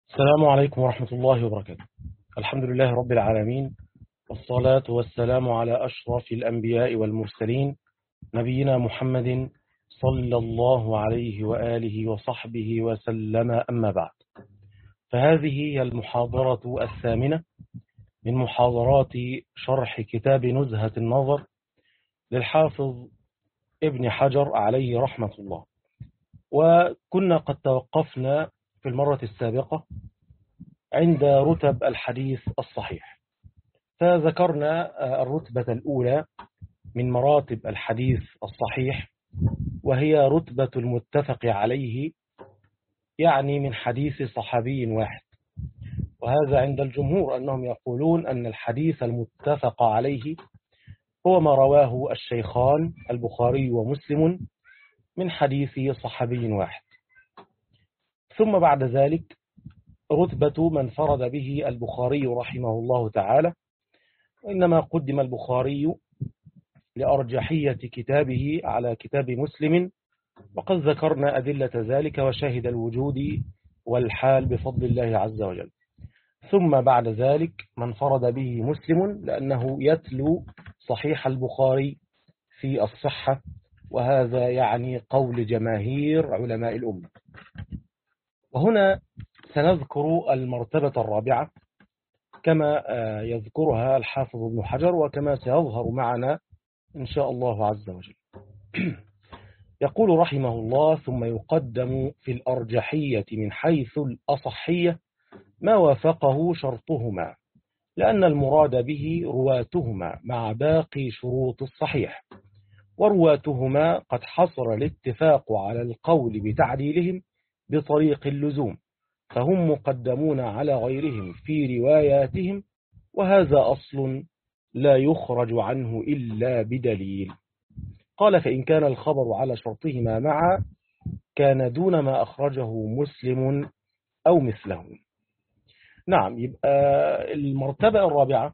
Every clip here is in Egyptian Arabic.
السلام عليكم ورحمة الله وبركاته الحمد لله رب العالمين والصلاة والسلام على أشرف الأنبياء والمرسلين نبينا محمد صلى الله عليه وآله وصحبه وسلم أما بعد فهذه هي المحاضرة الثامنة من محاضرات شرح كتاب نزهة النظر للحافظ ابن حجر عليه رحمة الله وكنا قد توقفنا في المرة السابقة عند رتب الحديث الصحيح فذكرنا الرتبة الأولى من مراتب الحديث الصحيح وهي رتبة المتفق عليه يعني من حديث صحابي واحد وهذا عند الجمهور أنهم يقولون أن الحديث المتفق عليه هو ما رواه الشيخان البخاري ومسلم من حديث صحابي واحد ثم بعد ذلك رتبة من فرد به البخاري رحمه الله تعالى وإنما قدم البخاري لأرجحية كتابه على كتاب مسلم وقد ذكرنا أدلة ذلك وشاهد الوجود والحال بفضل الله عز وجل ثم بعد ذلك من فرد به مسلم لأنه يتلو صحيح البخاري في الصحة وهذا يعني قول جماهير علماء الأمة وهنا سنذكر المرتبة الرابعة كما يذكرها الحافظ ابن حجر وكما سيظهر معنا إن شاء الله عز وجل يقول رحمه الله ثم يقدم في الأرجحية من حيث الأصحية ما وافقه شرطهما لأن المراد به رواتهما مع باقي شروط الصحيح ورواتهما قد حصر الاتفاق على القول بتعديلهم بطريق اللزوم فهم مقدمون على غيرهم في رواياتهم وهذا أصل لا يخرج عنه إلا بدليل قال فإن كان الخبر على شرطهما معا كان دون ما أخرجه مسلم أو مثله نعم يبقى المرتبة الرابعة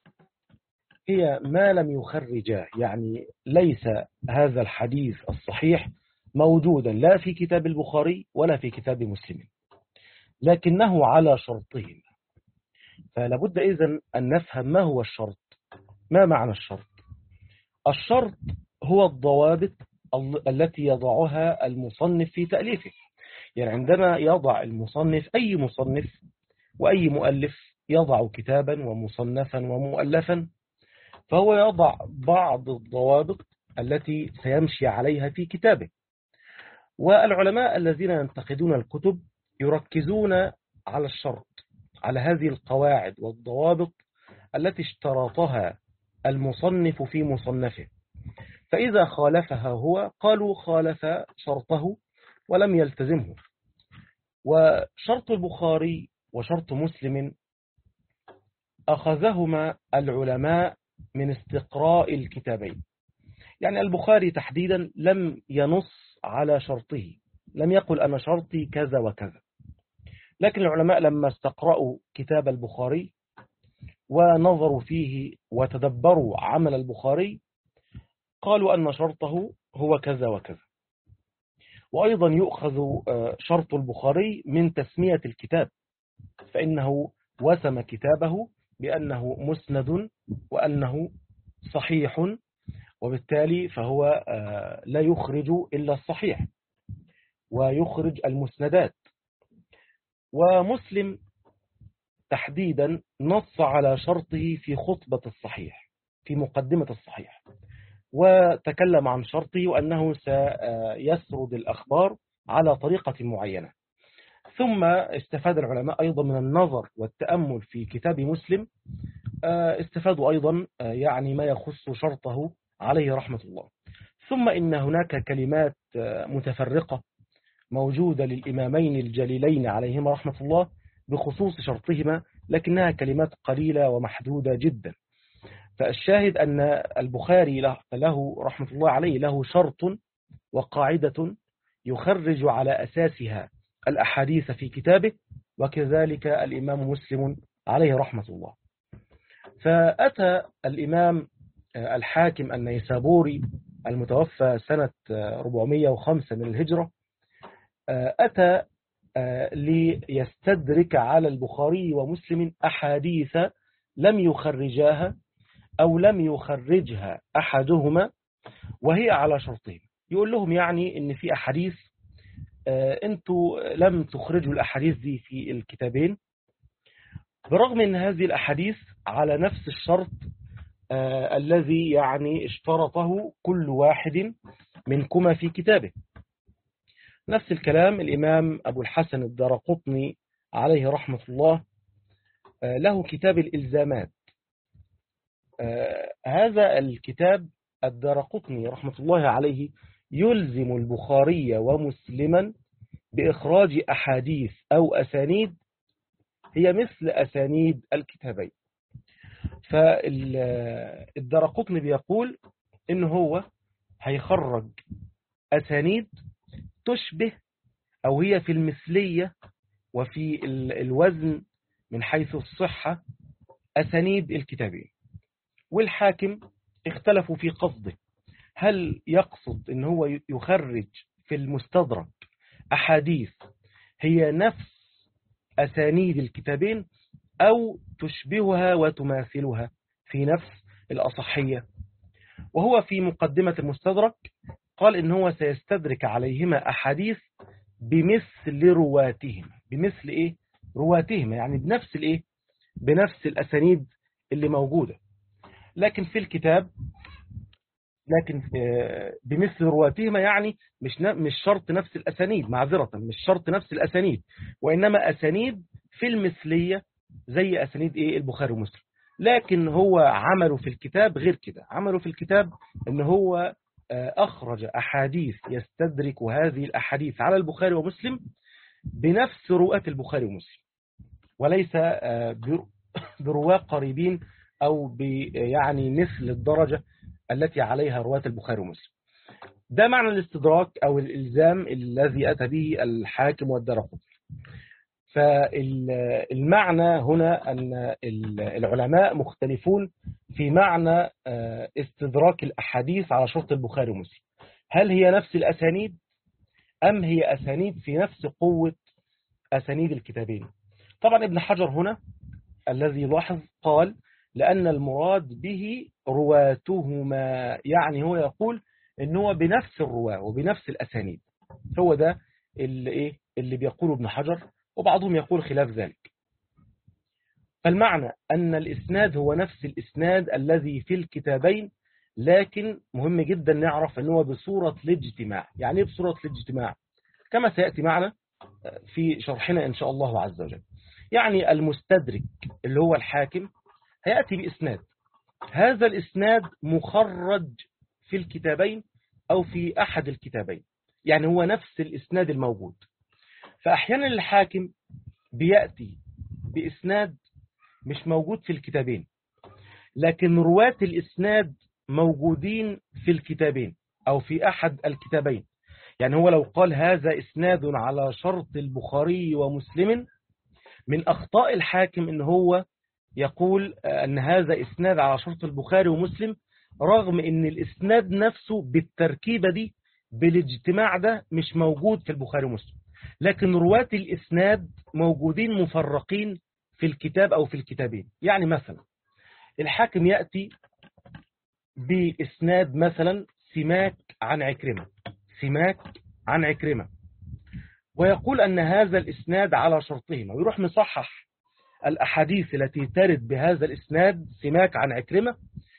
هي ما لم يخرجاه يعني ليس هذا الحديث الصحيح موجودا لا في كتاب البخاري ولا في كتاب مسلم لكنه على شرطهما فلابد إذن أن نفهم ما هو الشرط ما معنى الشرط الشرط هو الضوابط التي يضعها المصنف في تأليفه يعني عندما يضع المصنف أي مصنف وأي مؤلف يضع كتابا ومصنفا ومؤلفا فهو يضع بعض الضوابط التي سيمشي عليها في كتابه والعلماء الذين ينتقدون الكتب يركزون على الشرط على هذه القواعد والضوابط التي اشترطها المصنف في مصنفه فإذا خالفها هو قالوا خالف شرطه ولم يلتزمه وشرط البخاري وشرط مسلم أخذهما العلماء من استقراء الكتابين يعني البخاري تحديدا لم ينص على شرطه لم يقل أنا شرطي كذا وكذا لكن العلماء لما استقرأوا كتاب البخاري ونظروا فيه وتدبروا عمل البخاري قالوا أن شرطه هو كذا وكذا وأيضا يؤخذ شرط البخاري من تسمية الكتاب فإنه وسم كتابه بأنه مسند وأنه صحيح وبالتالي فهو لا يخرج إلا الصحيح ويخرج المسندات ومسلم تحديدا نص على شرطه في خطبة الصحيح في مقدمة الصحيح وتكلم عن شرطه وأنه سيسرد الأخبار على طريقة معينة ثم استفاد العلماء أيضا من النظر والتأمل في كتاب مسلم استفادوا أيضا يعني ما يخص شرطه عليه رحمة الله ثم إن هناك كلمات متفرقة موجودة للإمامين الجليلين عليهما رحمة الله بخصوص شرطهما لكنها كلمات قليلة ومحدودة جدا فالشاهد أن البخاري له رحمة الله عليه له شرط وقاعدة يخرج على أساسها الأحاديث في كتابه وكذلك الإمام مسلم عليه رحمة الله فأتى الإمام الحاكم النيسابوري المتوفى سنة 405 من الهجرة أتى ليستدرك على البخاري ومسلم أحاديث لم يخرجاها أو لم يخرجها أحدهما وهي على شرطين يقول لهم يعني ان في أحاديث انتوا لم تخرجوا الأحاديث دي في الكتابين برغم ان هذه الأحاديث على نفس الشرط آه الذي يعني اشترطه كل واحد منكما في كتابه نفس الكلام الإمام أبو الحسن الدرقطني عليه رحمة الله آه له كتاب الإلزامات آه هذا الكتاب الدرقطني رحمة الله عليه يلزم البخاري ومسلما بإخراج أحاديث أو أسانيد هي مثل أسانيد الكتابين فالدرقطني بيقول إن هو هيخرج أسانيد تشبه أو هي في المثلية وفي الوزن من حيث الصحة أسانيد الكتابين والحاكم اختلفوا في قصده هل يقصد ان هو يخرج في المستدرك أحاديث هي نفس أسانيد الكتابين أو تشبهها وتماثلها في نفس الأصحية وهو في مقدمة المستدرك قال إن هو سيستدرك عليهما أحاديث بمثل رواتهما بمثل إيه؟ رواتهما يعني بنفس الإيه؟ بنفس الأسانيد اللي موجودة لكن في الكتاب لكن بمثل رواتهما يعني مش مش شرط نفس الأسانيد معذرة مش شرط نفس الأسانيد وإنما أسانيد في المثلية زي أسانيد إيه البخاري ومسلم لكن هو عمله في الكتاب غير كده عمله في الكتاب إن هو أخرج أحاديث يستدرك هذه الأحاديث على البخاري ومسلم بنفس رؤى البخاري ومسلم وليس برواة قريبين أو يعني مثل الدرجة التي عليها رواة البخاري ومسلم ده معنى الاستدراك أو الإلزام الذي أتى به الحاكم والدرقطني فالمعنى هنا أن العلماء مختلفون في معنى استدراك الأحاديث على شرط البخاري ومسلم هل هي نفس الأسانيد أم هي أسانيد في نفس قوة أسانيد الكتابين طبعا ابن حجر هنا الذي لاحظ قال لأن المراد به رواتهما يعني هو يقول ان هو بنفس الرواة وبنفس الأسانيد هو ده اللي, إيه اللي بيقوله ابن حجر وبعضهم يقول خلاف ذلك فالمعنى أن الإسناد هو نفس الإسناد الذي في الكتابين لكن مهم جدا نعرف أنه بصورة الاجتماع يعني بصورة الاجتماع كما سيأتي معنا في شرحنا إن شاء الله عز وجل يعني المستدرك اللي هو الحاكم هيأتي بإسناد هذا الإسناد مخرج في الكتابين أو في أحد الكتابين يعني هو نفس الإسناد الموجود فأحيانا الحاكم بيأتي بإسناد مش موجود في الكتابين لكن رواة الإسناد موجودين في الكتابين أو في أحد الكتابين يعني هو لو قال هذا إسناد على شرط البخاري ومسلم من أخطاء الحاكم إن هو يقول أن هذا إسناد على شرط البخاري ومسلم رغم أن الإسناد نفسه بالتركيبة دي بالاجتماع ده مش موجود في البخاري ومسلم لكن رواة الإسناد موجودين مفرقين في الكتاب أو في الكتابين يعني مثلا الحاكم يأتي بإسناد مثلا سماك عن عكرمة سماك عن عكرمة ويقول أن هذا الإسناد على شرطهما ويروح مصحح الأحاديث التي ترد بهذا الإسناد سماك عن عكرمة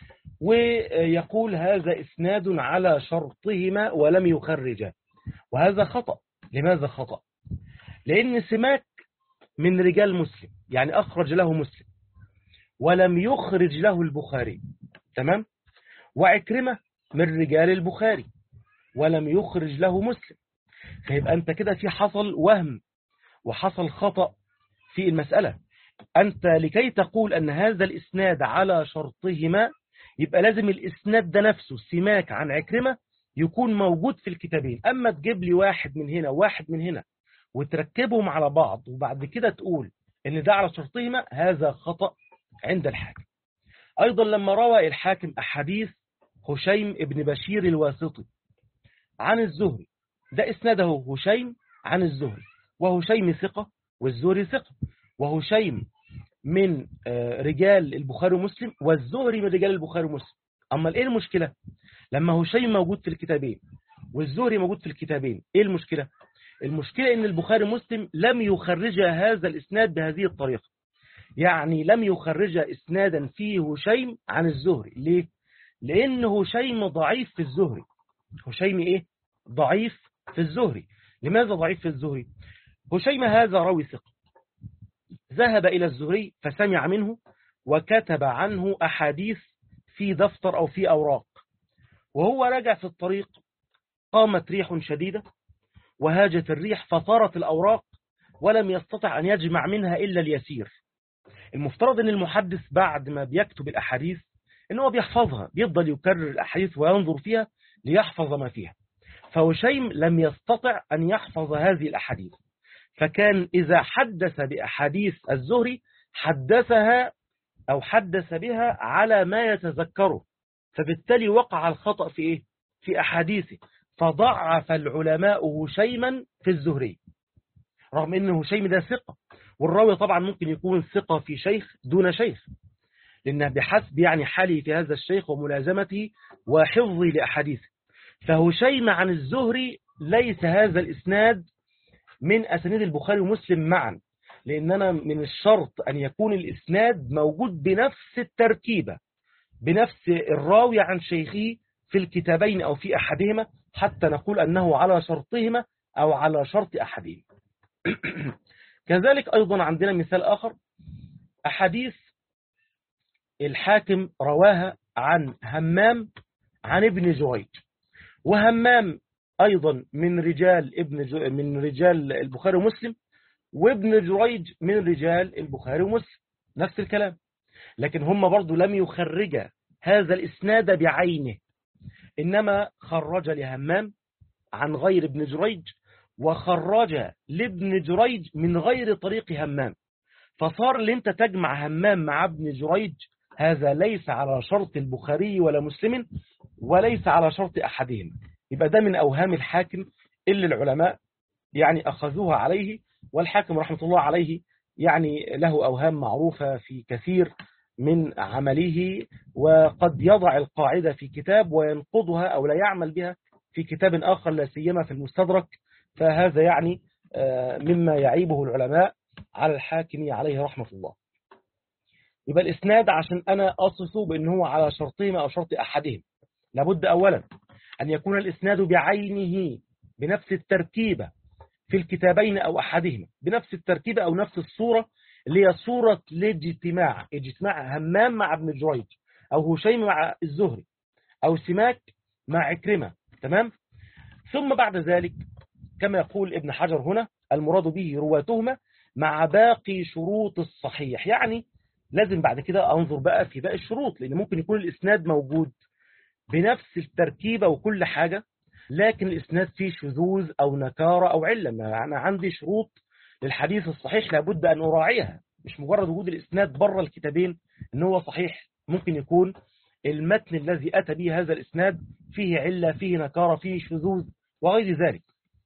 ويقول هذا إسناد على شرطهما ولم يخرجا وهذا خطأ لماذا خطأ لأن سماك من رجال مسلم يعني أخرج له مسلم ولم يخرج له البخاري تمام وعكرمة من رجال البخاري ولم يخرج له مسلم فيبقى أنت كده في حصل وهم وحصل خطأ في المسألة أنت لكي تقول أن هذا الإسناد على شرطهما يبقى لازم الإسناد ده نفسه سماك عن عكرمة يكون موجود في الكتابين أما تجيب لي واحد من هنا وواحد من هنا وتركبهم على بعض وبعد كده تقول ان ده على شرطهما هذا خطأ عند الحاكم أيضا لما روى الحاكم أحاديث هشيم ابن بشير الواسطي عن الزهري ده إسناده هشيم عن الزهري وهشيم ثقة والزهري ثقة وهشيم من رجال البخاري ومسلم والزهري من رجال البخاري ومسلم أما إيه المشكلة لما هشيم موجود في الكتابين والزهري موجود في الكتابين إيه المشكلة المشكلة إن البخاري ومسلم لم يخرج هذا الإسناد بهذه الطريقة يعني لم يخرج إسنادا فيه هشيم عن الزهري ليه لأن هشيم ضعيف في الزهري هشيم إيه ضعيف في الزهري لماذا ضعيف في الزهري هشيم هذا راوي ثقة ذهب إلى الزهري فسمع منه وكتب عنه أحاديث في دفتر أو في أوراق وهو راجع في الطريق قامت ريح شديدة وهاجت الريح فطارت الأوراق ولم يستطع أن يجمع منها إلا اليسير المفترض أن المحدث بعد ما بيكتب الأحاديث أنه بيحفظها بيفضل يكرر الأحاديث وينظر فيها ليحفظ ما فيها فوشيم لم يستطع أن يحفظ هذه الأحاديث فكان إذا حدث بأحاديث الزهري حدثها أو حدث بها على ما يتذكره فبالتالي وقع الخطأ في إيه؟ في أحاديثه فضعف العلماء هشيما في الزهري رغم أن هشيم ده ثقة والراوي طبعا ممكن يكون ثقة في شيخ دون شيخ لأنه بحسب يعني حالي في هذا الشيخ وملازمته وحفظي لأحاديثه فهشيم عن الزهري ليس هذا الإسناد من أسانيد البخاري ومسلم معا لأننا من الشرط أن يكون الإسناد موجود بنفس التركيبة بنفس الراوي عن شيخه في الكتابين أو في أحدهما حتى نقول أنه على شرطهما أو على شرط أحدهما كذلك أيضا عندنا مثال آخر أحاديث الحاكم رواها عن همام عن ابن جريج وهمام أيضا من رجال ابن من رجال البخاري ومسلم وابن جريج من رجال البخاري ومسلم نفس الكلام لكن هم برضو لم يخرج هذا الإسناد بعينه إنما خرج لهمام عن غير ابن جريج وخرج لابن جريج من غير طريق همام فصار اللي انت تجمع همام مع ابن جريج هذا ليس على شرط البخاري ولا مسلم وليس على شرط أحدهم يبقى ده من أوهام الحاكم اللي العلماء يعني أخذوها عليه والحاكم رحمة الله عليه يعني له أوهام معروفة في كثير من عمله وقد يضع القاعدة في كتاب وينقضها أو لا يعمل بها في كتاب آخر لا سيما في المستدرك فهذا يعني مما يعيبه العلماء على الحاكم عليه رحمة الله يبقى الإسناد عشان أنا أصفه بأن هو على شرطهما أو شرط أحدهم لابد أولا أن يكون الإسناد بعينه بنفس التركيبة في الكتابين أو أحدهما بنفس التركيبة أو نفس الصورة اللي هي صورة الاجتماع اجتماع همام مع ابن جريج أو هشيم مع الزهري أو سماك مع عكرمة تمام ثم بعد ذلك كما يقول ابن حجر هنا المراد به رواتهما مع باقي شروط الصحيح يعني لازم بعد كده أنظر بقى في باقي الشروط لأن ممكن يكون الإسناد موجود بنفس التركيبة وكل حاجة لكن الإسناد فيه شذوذ أو نكارة أو علة أنا عندي شروط للحديث الصحيح لابد أن أراعيها مش مجرد وجود الإسناد بره الكتابين إن هو صحيح ممكن يكون المتن الذي أتى به هذا الإسناد فيه علة فيه نكارة فيه شذوذ وغير ذلك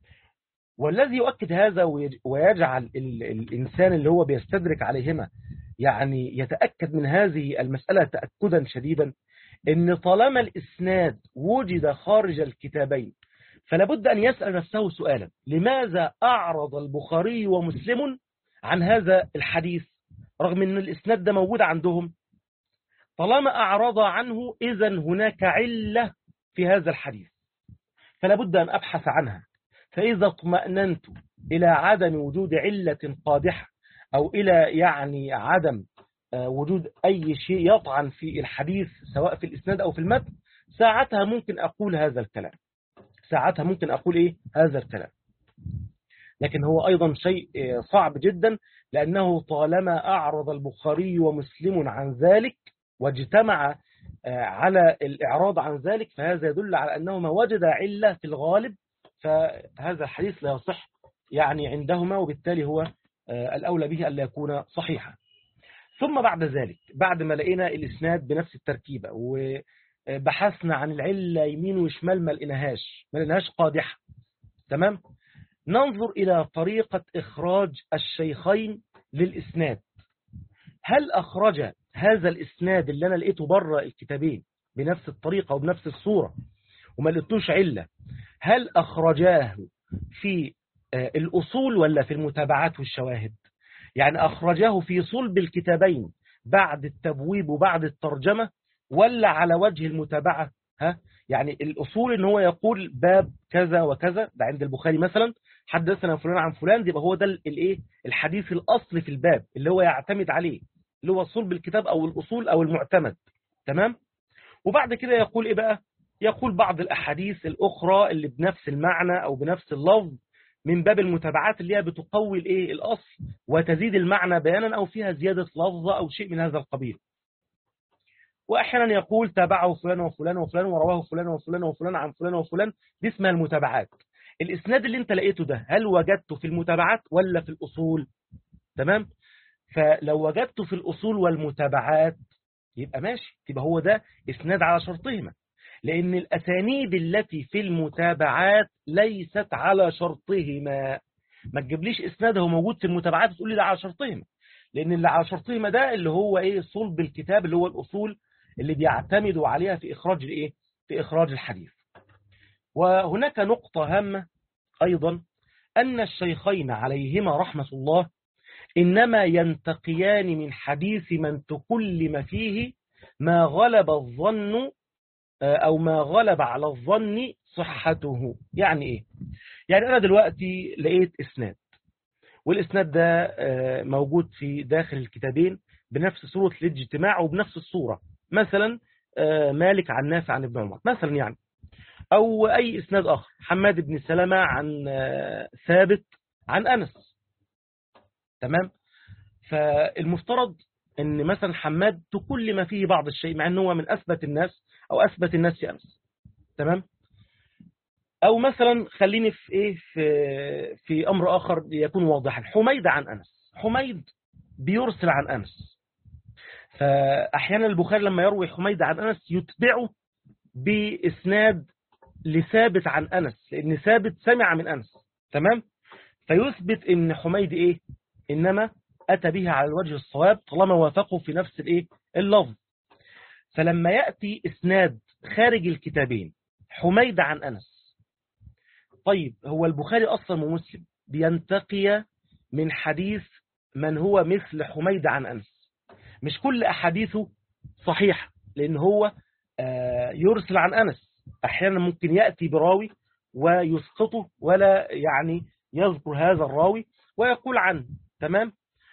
والذي يؤكد هذا ويجعل الإنسان اللي هو بيستدرك عليهما يعني يتأكد من هذه المسألة تأكدا شديدا ان طالما الإسناد وجد خارج الكتابين فلابد أن يسأل نفسه سؤالا لماذا أعرض البخاري ومسلم عن هذا الحديث رغم أن الإسناد ده موجود عندهم طالما أعرض عنه إذا هناك علة في هذا الحديث فلابد أن أبحث عنها فإذا اطمأننت إلى عدم وجود علة قادحة أو إلى يعني عدم وجود أي شيء يطعن في الحديث سواء في الإسناد أو في المتن ساعتها ممكن أقول هذا الكلام ساعتها ممكن أقول إيه هذا الكلام لكن هو أيضا شيء صعب جدا لأنه طالما أعرض البخاري ومسلم عن ذلك واجتمع على الإعراض عن ذلك فهذا يدل على أنهما وجد علة في الغالب فهذا الحديث لا يصح يعني عندهما وبالتالي هو الأولى به ألا يكون صحيحا ثم بعد ذلك بعد ما لقينا الإسناد بنفس التركيبة وبحثنا عن العلة يمين وشمال ما لقيناهاش ما لقيناهاش قادحة تمام ننظر إلى طريقة إخراج الشيخين للإسناد هل أخرج هذا الإسناد اللي أنا لقيته بره الكتابين بنفس الطريقة وبنفس الصورة وما لقيتوش علة هل أخرجاه في الأصول ولا في المتابعات والشواهد يعني أخرجاه في صلب الكتابين بعد التبويب وبعد الترجمة ولا على وجه المتابعة ها يعني الأصول إن هو يقول باب كذا وكذا ده عند البخاري مثلا حدثنا فلان عن فلان يبقى هو ده الايه الحديث الأصل في الباب اللي هو يعتمد عليه اللي هو صلب الكتاب أو الأصول أو المعتمد تمام وبعد كده يقول إيه بقى يقول بعض الأحاديث الأخرى اللي بنفس المعنى أو بنفس اللفظ من باب المتابعات اللي هي بتقوي الايه الاصل وتزيد المعنى بيانا او فيها زياده لفظه او شيء من هذا القبيل واحيانا يقول تابعه فلان وفلان وفلان ورواه فلان وفلان وفلان عن فلان وفلان دي اسمها المتابعات الاسناد اللي انت لقيته ده هل وجدته في المتابعات ولا في الاصول تمام فلو وجدته في الاصول والمتابعات يبقى ماشي يبقى هو ده اسناد على شرطهما لأن الأسانيد التي في المتابعات ليست على شرطهما ما تجيبليش إسناده موجود في المتابعات وتقول لي ده على شرطهما لأن اللي على شرطهما ده اللي هو إيه صلب الكتاب اللي هو الأصول اللي بيعتمدوا عليها في إخراج الإيه في إخراج الحديث وهناك نقطة هامة أيضا أن الشيخين عليهما رحمة الله إنما ينتقيان من حديث من تكلم فيه ما غلب الظن أو ما غلب على الظن صحته يعني إيه؟ يعني أنا دلوقتي لقيت إسناد والإسناد ده موجود في داخل الكتابين بنفس صورة الاجتماع وبنفس الصورة مثلا مالك عن نافع عن ابن عمر مثلا يعني أو أي إسناد آخر حماد بن سلمة عن ثابت عن أنس تمام فالمفترض ان مثلا حماد تكلم فيه بعض الشيء مع انه هو من اثبت الناس او اثبت الناس في امس تمام او مثلا خليني في ايه في في امر اخر يكون واضحا حميد عن انس حميد بيرسل عن انس فاحيانا البخاري لما يروي حميد عن انس يتبعه باسناد لثابت عن انس لان ثابت سمع من انس تمام فيثبت ان حميد ايه انما أتى به على الوجه الصواب طالما وافقوا في نفس الايه اللفظ فلما يأتي إسناد خارج الكتابين حميد عن أنس طيب هو البخاري أصلا ومسلم بينتقي من حديث من هو مثل حميد عن أنس مش كل أحاديثه صحيحة لأن هو يرسل عن أنس أحيانا ممكن يأتي براوي ويسقطه ولا يعني يذكر هذا الراوي ويقول عنه تمام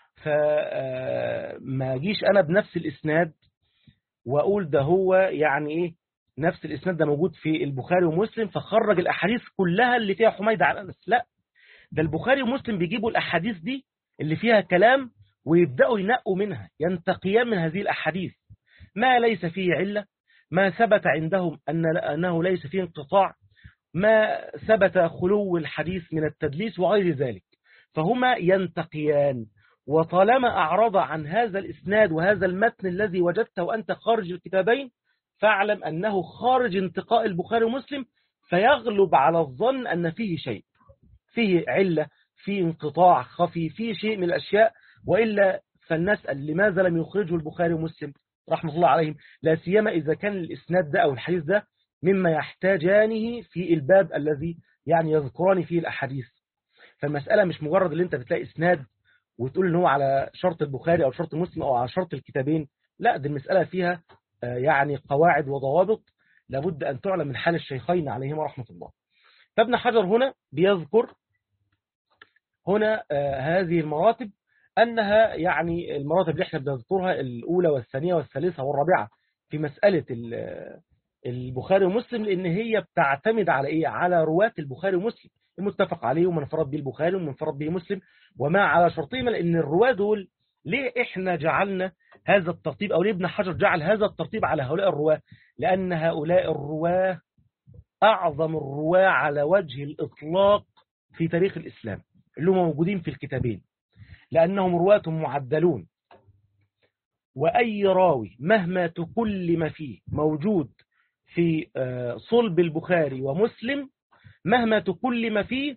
فما جيش أنا بنفس الإسناد وأقول ده هو يعني إيه نفس الإسناد ده موجود في البخاري ومسلم فخرج الأحاديث كلها اللي فيها حميد عن أنس لا ده البخاري ومسلم بيجيبوا الأحاديث دي اللي فيها كلام ويبدأوا ينقوا منها ينتقيان من هذه الأحاديث ما ليس فيه علة ما ثبت عندهم أن أنه ليس فيه انقطاع ما ثبت خلو الحديث من التدليس وغير ذلك فهما ينتقيان وطالما أعرض عن هذا الإسناد وهذا المتن الذي وجدته أنت خارج الكتابين فاعلم أنه خارج انتقاء البخاري ومسلم فيغلب على الظن أن فيه شيء فيه علة فيه انقطاع خفي فيه شيء من الأشياء وإلا فلنسأل لماذا لم يخرجه البخاري ومسلم رحمة الله عليهم لا سيما إذا كان الإسناد ده أو الحديث ده مما يحتاجانه في الباب الذي يعني يذكران فيه الأحاديث فالمسألة مش مجرد اللي انت بتلاقي إسناد وتقول ان هو على شرط البخاري او شرط مسلم او على شرط الكتابين لا دي المسألة فيها يعني قواعد وضوابط لابد أن تعلم من حال الشيخين عليهما رحمة الله فابن حجر هنا بيذكر هنا هذه المراتب أنها يعني المراتب اللي احنا بنذكرها الأولى والثانية والثالثة والرابعة في مسألة البخاري ومسلم لأن هي بتعتمد على إيه؟ على رواة البخاري ومسلم المتفق عليه ومن فرض به البخاري ومن فرض به مسلم وما على شرطهما لأن الرواة دول ليه إحنا جعلنا هذا الترتيب أو ليه ابن حجر جعل هذا الترتيب على هؤلاء الرواة لأن هؤلاء الرواة أعظم الرواة على وجه الإطلاق في تاريخ الإسلام اللي هم موجودين في الكتابين لأنهم رواة معدلون وأي راوي مهما تكلم فيه موجود في صلب البخاري ومسلم مهما تكلم فيه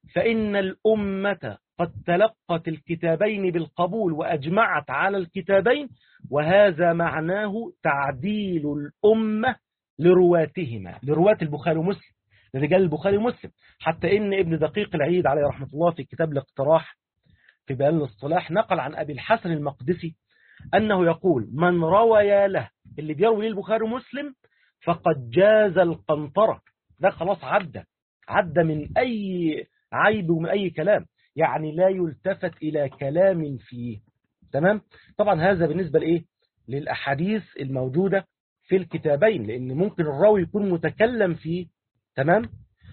فإن الأمة قد تلقت الكتابين بالقبول وأجمعت على الكتابين وهذا معناه تعديل الأمة لرواتهما لرواة البخاري ومسلم لرجال البخاري ومسلم حتى إن ابن دقيق العيد عليه رحمة الله في كتاب الاقتراح في بيان الاصطلاح نقل عن أبي الحسن المقدسي أنه يقول من روي له اللي بيروي البخاري ومسلم فقد جاز القنطرة ده خلاص عدى عدى من أي عيب ومن أي كلام يعني لا يلتفت إلى كلام فيه تمام طبعا هذا بالنسبة لإيه للأحاديث الموجودة في الكتابين لأن ممكن الراوي يكون متكلم فيه تمام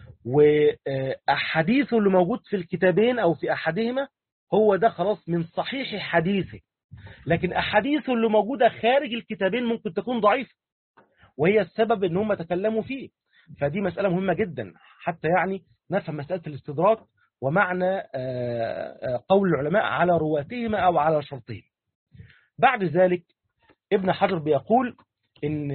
وأحاديثه اللي موجود في الكتابين أو في أحدهما هو ده خلاص من صحيح حديثه لكن أحاديثه اللي موجودة خارج الكتابين ممكن تكون ضعيفة وهي السبب ان هم تكلموا فيه فدي مسألة مهمة جدا حتى يعني نفهم مسألة الاستدراك ومعنى قول العلماء على رواتهما أو على شرطهم بعد ذلك ابن حجر بيقول ان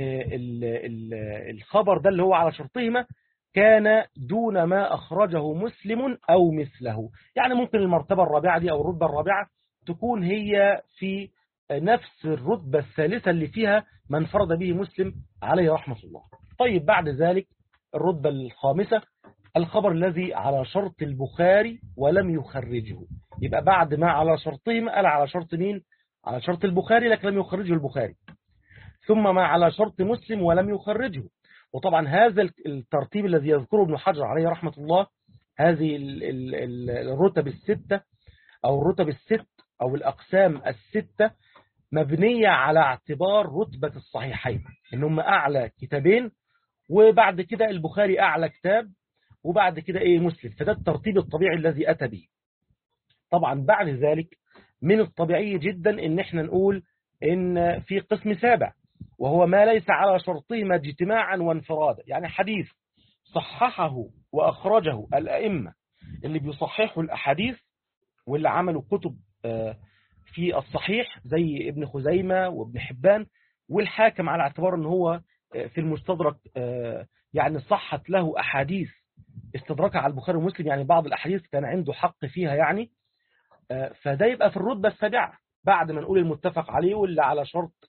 الخبر ده اللي هو على شرطهما كان دون ما أخرجه مسلم أو مثله يعني ممكن المرتبة الرابعة دي أو الرتبة الرابعة تكون هي في نفس الرتبة الثالثة اللي فيها من انفرد به مسلم عليه رحمة الله طيب بعد ذلك الرتبة الخامسة الخبر الذي على شرط البخاري ولم يخرجه يبقى بعد ما على شرطهم قال على شرط مين على شرط البخاري لكن لم يخرجه البخاري ثم ما على شرط مسلم ولم يخرجه وطبعا هذا الترتيب الذي يذكره ابن حجر عليه رحمة الله هذه الرتب الستة أو الرتب الست أو الأقسام الستة مبنية على اعتبار رتبة الصحيحين إن هم أعلى كتابين وبعد كده البخاري أعلى كتاب وبعد كده إيه مسلم فده الترتيب الطبيعي الذي أتى به طبعا بعد ذلك من الطبيعي جدا إن احنا نقول إن في قسم سابع وهو ما ليس على شرطهما اجتماعا وانفرادا يعني حديث صححه وأخرجه الأئمة اللي بيصححوا الأحاديث واللي عملوا كتب في الصحيح زي ابن خزيمة وابن حبان والحاكم على اعتبار ان هو في المستدرك يعني صحت له أحاديث استدركها على البخاري ومسلم يعني بعض الأحاديث كان عنده حق فيها يعني فده يبقى في الرتبة السابعة بعد ما نقول المتفق عليه واللي على شرط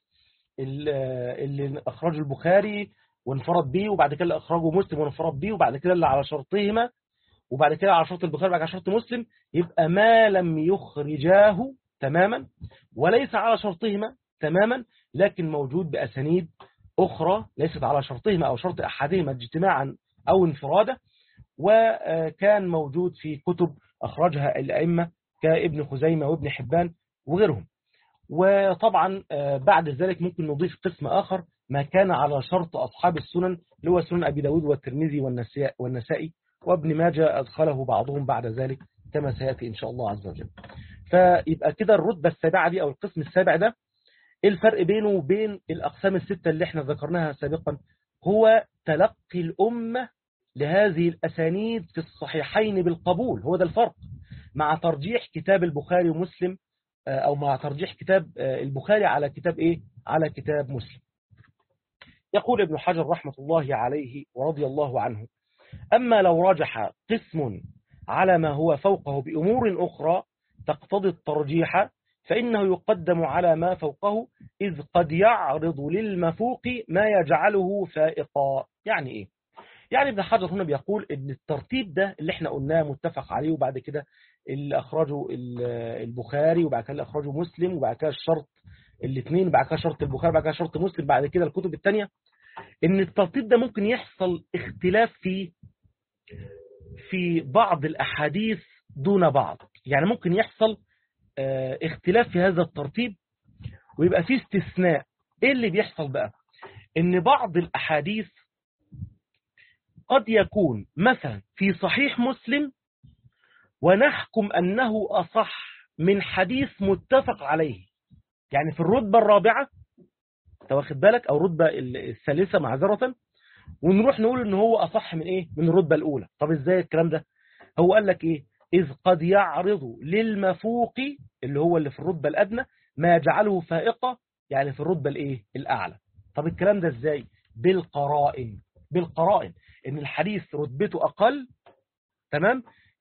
اللي أخرجه البخاري وانفرد به وبعد كده اللي أخرجه مسلم وانفرد به وبعد كده اللي على شرطهما وبعد كده على شرط البخاري وبعد كده على شرط مسلم يبقى ما لم يخرجاه تماما وليس على شرطهما تماما لكن موجود بأسانيد أخرى ليست على شرطهما أو شرط أحدهما اجتماعا أو انفرادا وكان موجود في كتب أخرجها الأئمة كابن خزيمة وابن حبان وغيرهم وطبعا بعد ذلك ممكن نضيف قسم آخر ما كان على شرط أصحاب السنن اللي هو سنن أبي داود والترمذي والنسائي وابن ماجه أدخله بعضهم بعد ذلك كما سيأتي إن شاء الله عز وجل فيبقى كده الرتبة السابعة دي أو القسم السابع ده إيه الفرق بينه وبين الأقسام الستة اللي احنا ذكرناها سابقا هو تلقي الأمة لهذه الأسانيد في الصحيحين بالقبول هو ده الفرق مع ترجيح كتاب البخاري ومسلم أو مع ترجيح كتاب البخاري على كتاب إيه على كتاب مسلم يقول ابن حجر رحمة الله عليه ورضي الله عنه أما لو رجح قسم على ما هو فوقه بأمور أخرى تقتضي الترجيح فإنه يقدم على ما فوقه إذ قد يعرض للمفوق ما يجعله فائقا يعني إيه؟ يعني ابن حجر هنا بيقول ان الترتيب ده اللي احنا قلناه متفق عليه وبعد كده اللي اخرجه البخاري وبعد كده اللي اخرجه مسلم وبعد كده الشرط الاثنين بعد كده شرط البخاري بعد كده شرط مسلم بعد كده الكتب الثانيه ان الترتيب ده ممكن يحصل اختلاف في في بعض الاحاديث دون بعض يعني ممكن يحصل اختلاف في هذا الترتيب ويبقى فيه استثناء ايه اللي بيحصل بقى ان بعض الاحاديث قد يكون مثلا في صحيح مسلم ونحكم أنه أصح من حديث متفق عليه يعني في الرتبة الرابعة واخد بالك أو الرتبة الثالثة معذرة ونروح نقول ان هو أصح من إيه من الرتبة الأولى طب إزاي الكلام ده هو قال لك إيه إذ قد يعرض للمفوق اللي هو اللي في الرتبة الأدنى ما يجعله فائقة يعني في الرتبة الإيه الأعلى طب الكلام ده إزاي بالقرائن بالقرائن ان الحديث رتبته اقل تمام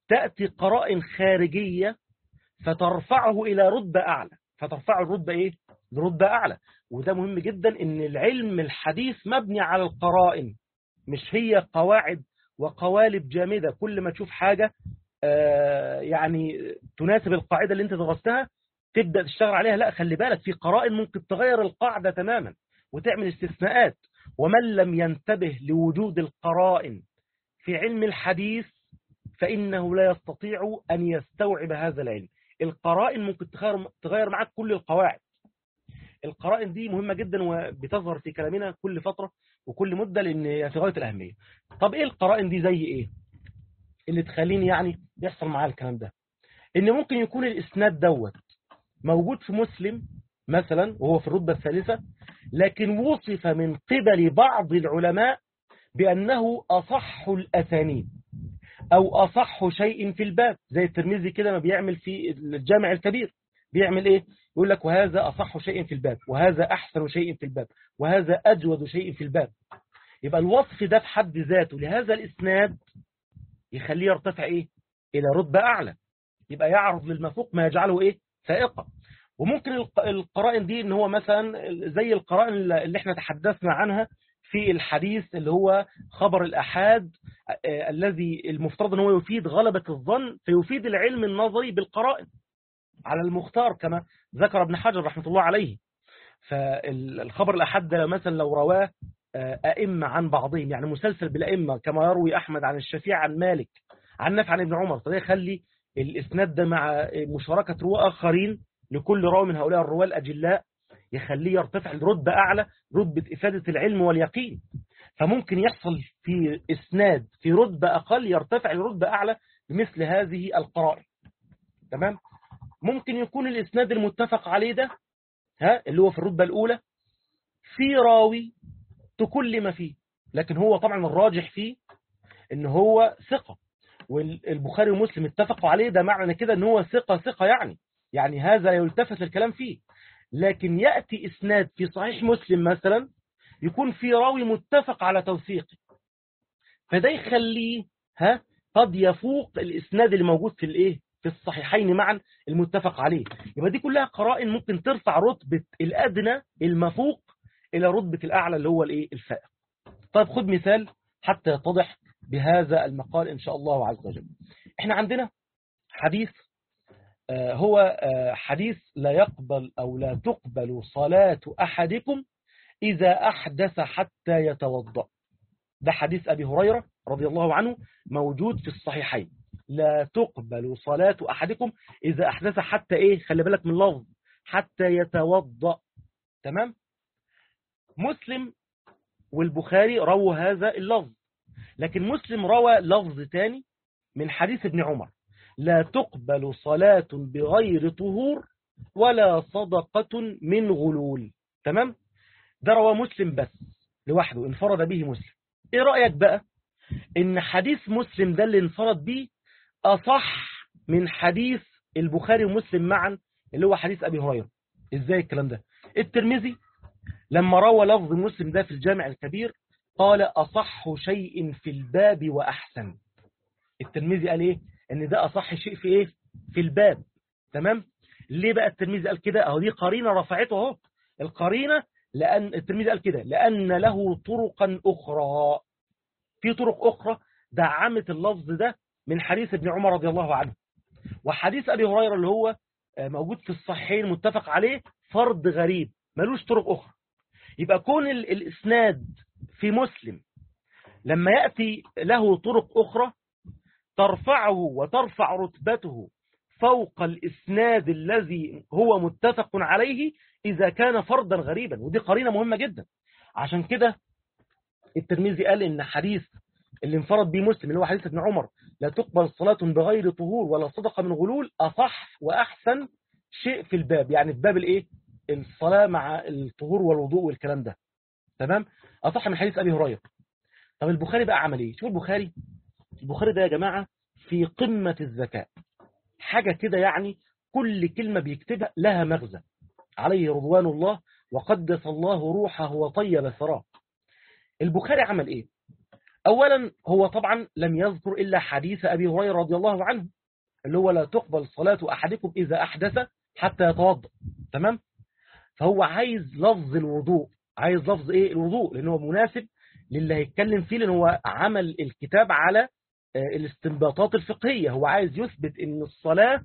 تأتي قرائن خارجية فترفعه إلى رتبة أعلى فترفعه الرتبة إيه؟ لرتبة أعلى وده مهم جدا إن العلم الحديث مبني على القرائن مش هي قواعد وقوالب جامدة كل ما تشوف حاجة آه يعني تناسب القاعدة اللي انت درستها تبدأ تشتغل عليها لا خلي بالك في قرائن ممكن تغير القاعدة تماما وتعمل استثناءات ومن لم ينتبه لوجود القرائن في علم الحديث فإنه لا يستطيع أن يستوعب هذا العلم القرائن ممكن تغير, تغير معك كل القواعد القرائن دي مهمة جدا وبتظهر في كلامنا كل فترة وكل مدة لأن في غاية الأهمية طب إيه القرائن دي زي إيه اللي تخليني يعني يحصل معايا الكلام ده إن ممكن يكون الإسناد دوت موجود في مسلم مثلا وهو في الرتبة الثالثة لكن وصف من قبل بعض العلماء بأنه أصح الأسانيد أو أصح شيء في الباب زي الترمذي كده ما بيعمل في الجامع الكبير بيعمل إيه يقول لك وهذا أصح شيء في الباب وهذا أحسن شيء في الباب وهذا أجود شيء في الباب يبقى الوصف ده في حد ذاته لهذا الإسناد يخليه يرتفع إيه إلى رتبة أعلى يبقى يعرض للمفوق ما يجعله إيه سائقة وممكن القرائن دي ان هو مثلا زي القرائن اللي احنا تحدثنا عنها في الحديث اللي هو خبر الأحاد الذي المفترض ان هو يفيد غلبة الظن فيفيد العلم النظري بالقرائن على المختار كما ذكر ابن حجر رحمة الله عليه فالخبر الأحد ده مثلا لو رواه أئمة عن بعضهم يعني مسلسل بالأئمة كما يروي أحمد عن الشفيع عن مالك عن نفع عن ابن عمر فده يخلي الإسناد ده مع مشاركة رواة آخرين لكل راوي من هؤلاء الرواة الأجلاء يخليه يرتفع لرتبة أعلى رتبة إفادة العلم واليقين فممكن يحصل في إسناد في رتبة أقل يرتفع لرتبة أعلى بمثل هذه القرائن تمام ممكن يكون الإسناد المتفق عليه ده ها اللي هو في الرتبة الأولى في راوي تكلم فيه لكن هو طبعا الراجح فيه ان هو ثقة والبخاري ومسلم اتفقوا عليه ده معنى كده ان هو ثقة ثقة يعني يعني هذا يلتفت الكلام فيه لكن يأتي إسناد في صحيح مسلم مثلا يكون في راوي متفق على توثيقه فده يخليه ها قد يفوق الإسناد اللي موجود في الإيه في الصحيحين معا المتفق عليه يبقى دي كلها قرائن ممكن ترفع رتبة الأدنى المفوق إلى رتبة الأعلى اللي هو الإيه الفائق طيب خد مثال حتى يتضح بهذا المقال إن شاء الله عز وجل احنا عندنا حديث هو حديث لا يقبل أو لا تقبل صلاة أحدكم إذا أحدث حتى يتوضأ ده حديث أبي هريرة رضي الله عنه موجود في الصحيحين لا تقبل صلاة أحدكم إذا أحدث حتى إيه خلي بالك من لفظ حتى يتوضأ تمام مسلم والبخاري رووا هذا اللفظ لكن مسلم روى لفظ تاني من حديث ابن عمر لا تقبل صلاة بغير طهور ولا صدقة من غلول تمام ده روى مسلم بس لوحده انفرد به مسلم ايه رأيك بقى ان حديث مسلم ده اللي انفرد به اصح من حديث البخاري ومسلم معا اللي هو حديث ابي هريره ازاي الكلام ده الترمذي لما روى لفظ مسلم ده في الجامع الكبير قال اصح شيء في الباب واحسن الترمذي قال ايه ان ده اصح شيء في ايه في الباب تمام ليه بقى الترمذي قال كده اهو دي قرينه رفعته اهو القرينه لان الترمذي قال كده لان له طرقا اخرى في طرق اخرى دعمت اللفظ ده من حديث ابن عمر رضي الله عنه وحديث ابي هريره اللي هو موجود في الصحيحين متفق عليه فرد غريب ملوش طرق اخرى يبقى كون الاسناد في مسلم لما ياتي له طرق اخرى ترفعه وترفع رتبته فوق الإسناد الذي هو متفق عليه إذا كان فردا غريبا ودي قرينة مهمة جدا عشان كده الترمذي قال إن حديث اللي انفرد به مسلم اللي هو حديث ابن عمر لا تقبل صلاة بغير طهور ولا صدقة من غلول أصح وأحسن شيء في الباب يعني في باب الإيه الصلاة مع الطهور والوضوء والكلام ده تمام أصح من حديث أبي هريرة طب البخاري بقى عمل إيه شوف البخاري البخاري ده يا جماعة في قمة الذكاء حاجة كده يعني كل كلمة بيكتبها لها مغزى عليه رضوان الله وقدس الله روحه وطيب ثراه البخاري عمل ايه أولا هو طبعا لم يذكر إلا حديث أبي هريرة رضي الله عنه اللي هو لا تقبل صلاة أحدكم إذا أحدث حتى يتوضأ تمام فهو عايز لفظ الوضوء عايز لفظ إيه الوضوء لأنه مناسب للي هيتكلم فيه لأن هو عمل الكتاب على الاستنباطات الفقهية هو عايز يثبت أن الصلاة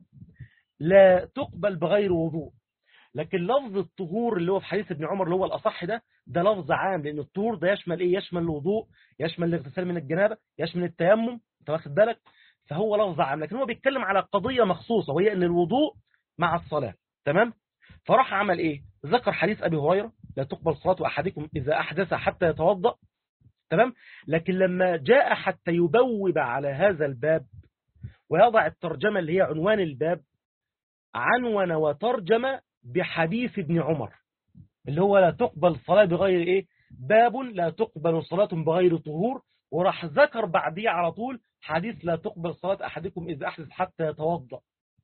لا تقبل بغير وضوء لكن لفظ الطهور اللي هو في حديث ابن عمر اللي هو الأصح ده ده لفظ عام لأن الطهور ده يشمل إيه يشمل الوضوء يشمل الاغتسال من الجنابة يشمل التيمم أنت واخد بالك فهو لفظ عام لكن هو بيتكلم على قضية مخصوصة وهي أن الوضوء مع الصلاة تمام فراح عمل إيه ذكر حديث أبي هريرة لا تقبل صلاة أحدكم إذا أحدث حتى يتوضأ تمام لكن لما جاء حتى يبوب على هذا الباب ويضع الترجمة اللي هي عنوان الباب عنون وترجم بحديث ابن عمر اللي هو لا تقبل صلاة بغير إيه باب لا تقبل صلاة بغير طهور وراح ذكر بعديه على طول حديث لا تقبل صلاة أحدكم إذا أحدث حتى يتوضأ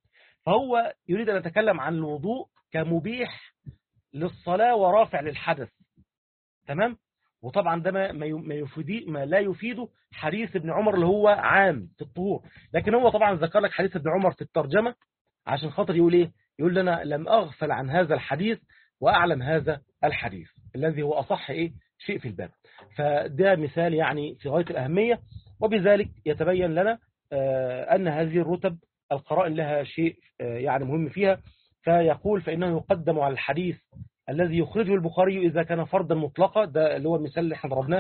فهو يريد أن يتكلم عن الوضوء كمبيح للصلاة ورافع للحدث تمام وطبعا ده ما ما يفيد ما لا يفيده حديث ابن عمر اللي هو عام في الطهور لكن هو طبعا ذكر لك حديث ابن عمر في الترجمة عشان خاطر يقول ايه يقول لنا لم أغفل عن هذا الحديث وأعلم هذا الحديث الذي هو أصح إيه شيء في الباب فده مثال يعني في غاية الأهمية وبذلك يتبين لنا أن هذه الرتب القرائن لها شيء يعني مهم فيها فيقول فإنه يقدم على الحديث الذي يخرجه البخاري إذا كان فردا مطلقا ده اللي هو المثال اللي احنا ضربناه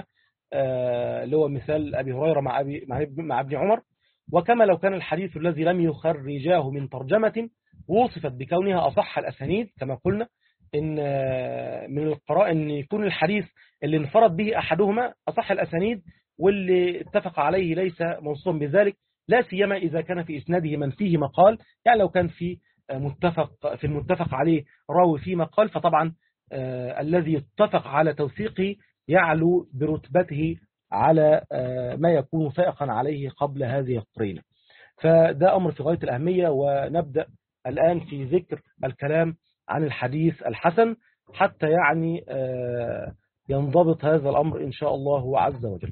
اللي هو مثال أبي هريرة مع, أبي مع ابن عمر وكما لو كان الحديث الذي لم يخرجاه من ترجمة وصفت بكونها أصح الأسانيد كما قلنا إن من القراء أن يكون الحديث اللي انفرد به أحدهما أصح الأسانيد واللي اتفق عليه ليس منصوبا بذلك لا سيما إذا كان في إسناده من فيه مقال يعني لو كان في متفق في المتفق عليه راوي فيه مقال فطبعا آه الذي يتفق على توثيقه يعلو برتبته على آه ما يكون فائقا عليه قبل هذه القرينة فده أمر في غاية الأهمية ونبدأ الآن في ذكر الكلام عن الحديث الحسن حتى يعني آه ينضبط هذا الأمر إن شاء الله عز وجل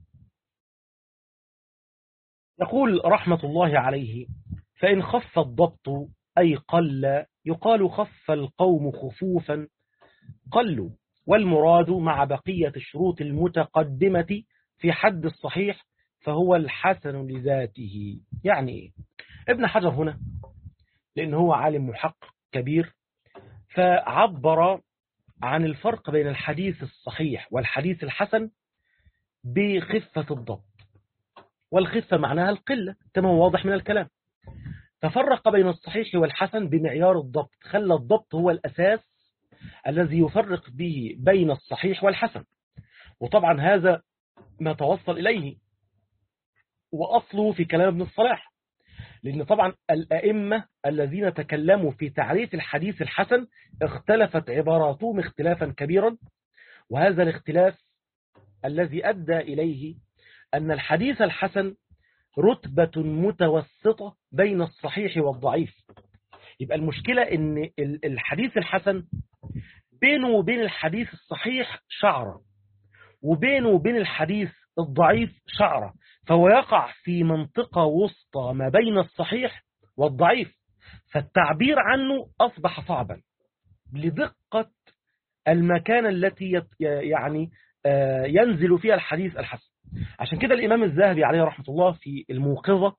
يقول رحمة الله عليه فإن خف الضبط أي قل يقال خف القوم خفوفا قلوا والمراد مع بقية الشروط المتقدمة في حد الصحيح فهو الحسن لذاته يعني إيه؟ ابن حجر هنا لأن هو عالم محقق كبير فعبر عن الفرق بين الحديث الصحيح والحديث الحسن بخفة الضبط والخفة معناها القلة كما هو واضح من الكلام ففرق بين الصحيح والحسن بمعيار الضبط خلى الضبط هو الأساس الذي يفرق به بين الصحيح والحسن وطبعا هذا ما توصل إليه وأصله في كلام ابن الصلاح لأن طبعا الأئمة الذين تكلموا في تعريف الحديث الحسن اختلفت عباراتهم اختلافا كبيرا وهذا الاختلاف الذي أدى إليه أن الحديث الحسن رتبة متوسطة بين الصحيح والضعيف يبقى المشكلة أن الحديث الحسن بينه وبين الحديث الصحيح شعرة وبينه وبين الحديث الضعيف شعرة فهو يقع في منطقة وسطى ما بين الصحيح والضعيف فالتعبير عنه أصبح صعبا لدقة المكان التي يعني ينزل فيها الحديث الحسن عشان كده الإمام الذهبي عليه رحمة الله في الموقظة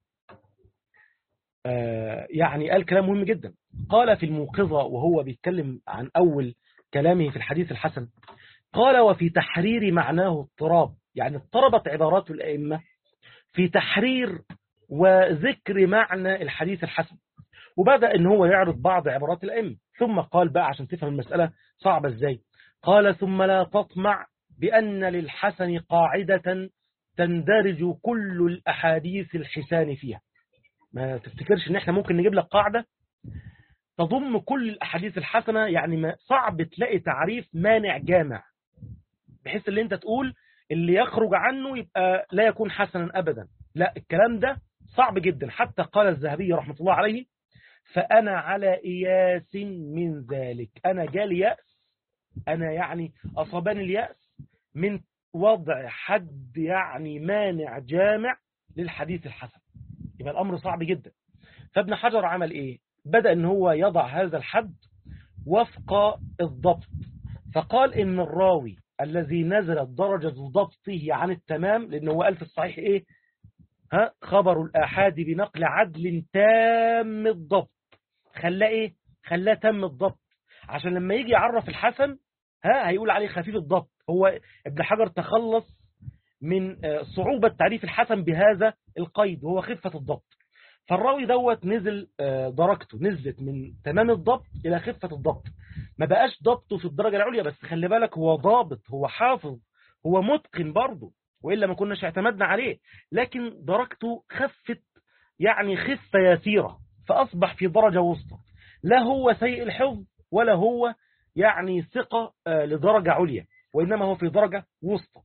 يعني قال كلام مهم جدا قال في الموقظة وهو بيتكلم عن أول كلامه في الحديث الحسن قال وفي تحرير معناه اضطراب يعني اضطربت عبارات الأئمة في تحرير وذكر معنى الحديث الحسن وبدأ ان هو يعرض بعض عبارات الأئمة ثم قال بقى عشان تفهم المسألة صعبة ازاي قال ثم لا تطمع بأن للحسن قاعدة تندرج كل الأحاديث الحسان فيها ما تفتكرش ان احنا ممكن نجيب لك قاعدة تضم كل الأحاديث الحسنة يعني ما صعب تلاقي تعريف مانع جامع بحيث اللي انت تقول اللي يخرج عنه يبقى لا يكون حسنا أبدا لا الكلام ده صعب جدا حتى قال الذهبي رحمة الله عليه فأنا على إياس من ذلك أنا جالي يأس أنا يعني أصابني اليأس من وضع حد يعني مانع جامع للحديث الحسن يبقى الأمر صعب جدا فابن حجر عمل إيه بدأ أن هو يضع هذا الحد وفق الضبط فقال إن الراوي الذي نزلت درجة ضبطه عن التمام لأنه هو قال في الصحيح إيه ها خبر الآحاد بنقل عدل تام الضبط خلاه إيه خلاه تم الضبط عشان لما يجي يعرف الحسن ها هيقول عليه خفيف الضبط هو ابن حجر تخلص من صعوبة تعريف الحسن بهذا القيد وهو خفة الضبط فالراوي دوت نزل درجته نزلت من تمام الضبط إلى خفة الضبط ما بقاش ضبطه في الدرجة العليا بس خلي بالك هو ضابط هو حافظ هو متقن برضه وإلا ما كناش اعتمدنا عليه لكن درجته خفت يعني خفة يسيرة فأصبح في درجة وسطى لا هو سيء الحفظ ولا هو يعني ثقة لدرجة عليا وإنما هو في درجة وسطى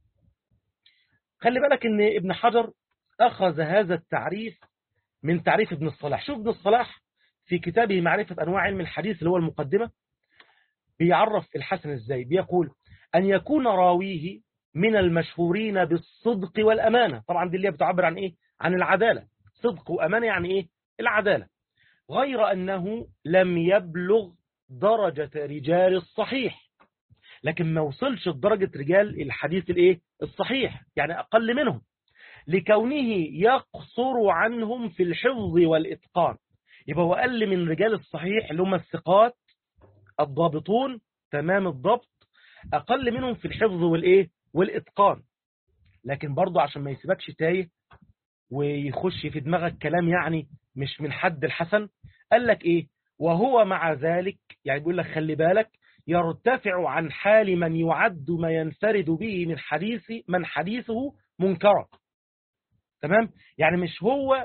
خلي بالك ان ابن حجر أخذ هذا التعريف من تعريف ابن الصلاح شوف ابن الصلاح في كتابه معرفة أنواع علم الحديث اللي هو المقدمة بيعرف الحسن ازاي بيقول أن يكون راويه من المشهورين بالصدق والأمانة طبعا دي اللي بتعبر عن إيه عن العدالة صدق وأمانة يعني إيه العدالة غير أنه لم يبلغ درجة رجال الصحيح لكن ما وصلش لدرجة رجال الحديث الايه الصحيح يعني أقل منهم لكونه يقصر عنهم في الحفظ والإتقان يبقى هو أقل من رجال الصحيح اللي هم الثقات الضابطون تمام الضبط أقل منهم في الحفظ والإيه والإتقان لكن برضه عشان ما يسيبكش تايه ويخش في دماغك كلام يعني مش من حد الحسن قال لك إيه وهو مع ذلك يعني بيقول لك خلي بالك يرتفع عن حال من يعد ما ينفرد به من حديث من حديثه منكرا تمام يعني مش هو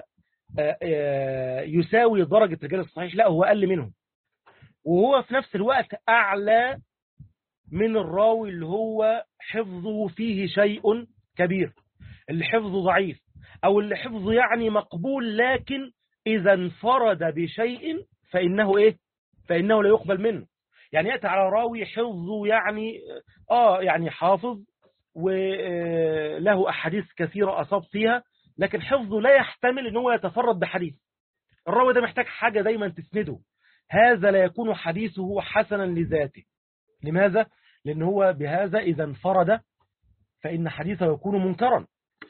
يساوي درجة رجال الصحيح لا هو أقل منهم وهو في نفس الوقت أعلى من الراوي اللي هو حفظه فيه شيء كبير اللي حفظه ضعيف أو اللي حفظه يعني مقبول لكن إذا انفرد بشيء فإنه إيه فإنه لا يقبل منه يعني يأتي على راوي حفظه يعني آه يعني حافظ وله أحاديث كثيرة أصاب فيها لكن حفظه لا يحتمل أنه يتفرد بحديث الراوي ده محتاج حاجة دايما تسنده هذا لا يكون حديثه حسنا لذاته لماذا؟ لأن هو بهذا إذا انفرد فإن حديثه يكون منكرا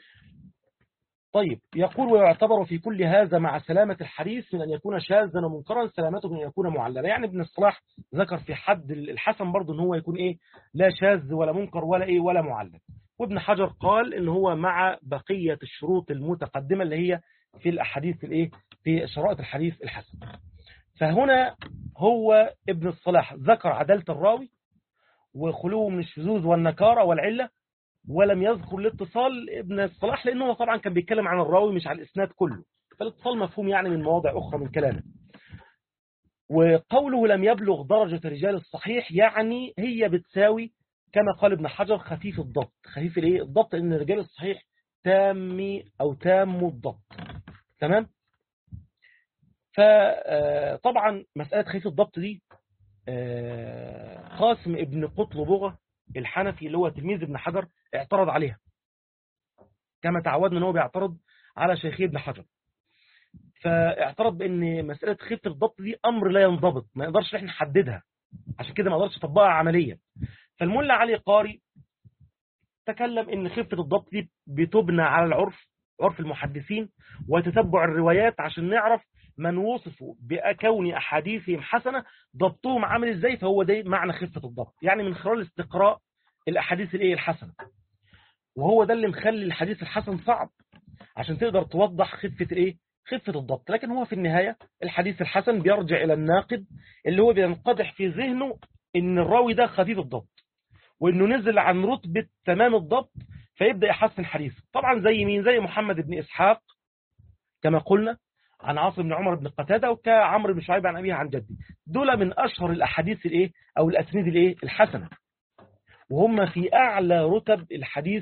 طيب يقول ويعتبر في كل هذا مع سلامة الحديث من أن يكون شاذا ومنكرا سلامته من أن يكون معللا يعني ابن الصلاح ذكر في حد الحسن برضه أن هو يكون إيه لا شاذ ولا منكر ولا إيه ولا معلل وابن حجر قال أن هو مع بقية الشروط المتقدمة اللي هي في الأحاديث الإيه في شرائط الحديث الحسن فهنا هو ابن الصلاح ذكر عدالة الراوي وخلوه من الشذوذ والنكارة والعلة ولم يذكر الاتصال ابن الصلاح لأنه هو طبعا كان بيتكلم عن الراوي مش على الإسناد كله فالاتصال مفهوم يعني من مواضع أخرى من كلامه وقوله لم يبلغ درجة رجال الصحيح يعني هي بتساوي كما قال ابن حجر خفيف الضبط خفيف الايه الضبط ان رجال الصحيح تامي او تام الضبط تمام فطبعا مسألة خفيف الضبط دي قاسم ابن قطلبغة الحنفي اللي هو تلميذ ابن حجر اعترض عليها كما تعودنا ان هو بيعترض على شيخي ابن حجر فاعترض بان مسألة خفة الضبط دي امر لا ينضبط ما نقدرش احنا نحددها عشان كده ما نقدرش نطبقها عمليا فالملا علي قاري تكلم ان خفة الضبط دي بتبنى على العرف عرف المحدثين وتتبع الروايات عشان نعرف من وصفوا بكون أحاديثهم حسنة ضبطهم عامل ازاي فهو ده معنى خفة الضبط يعني من خلال استقراء الأحاديث الايه الحسنة وهو ده اللي مخلي الحديث الحسن صعب عشان تقدر توضح خفة الايه خفة الضبط لكن هو في النهاية الحديث الحسن بيرجع إلى الناقد اللي هو بينقدح في ذهنه ان الراوي ده خفيف الضبط وانه نزل عن رتبة تمام الضبط فيبدأ يحسن حديثه طبعا زي مين زي محمد بن إسحاق كما قلنا عن عاصم بن عمر بن قتادة وكعمرو بن شعيب عن أبيه عن جدي دول من أشهر الأحاديث الإيه أو الأسنيد الإيه الحسنة وهم في أعلى رتب الحديث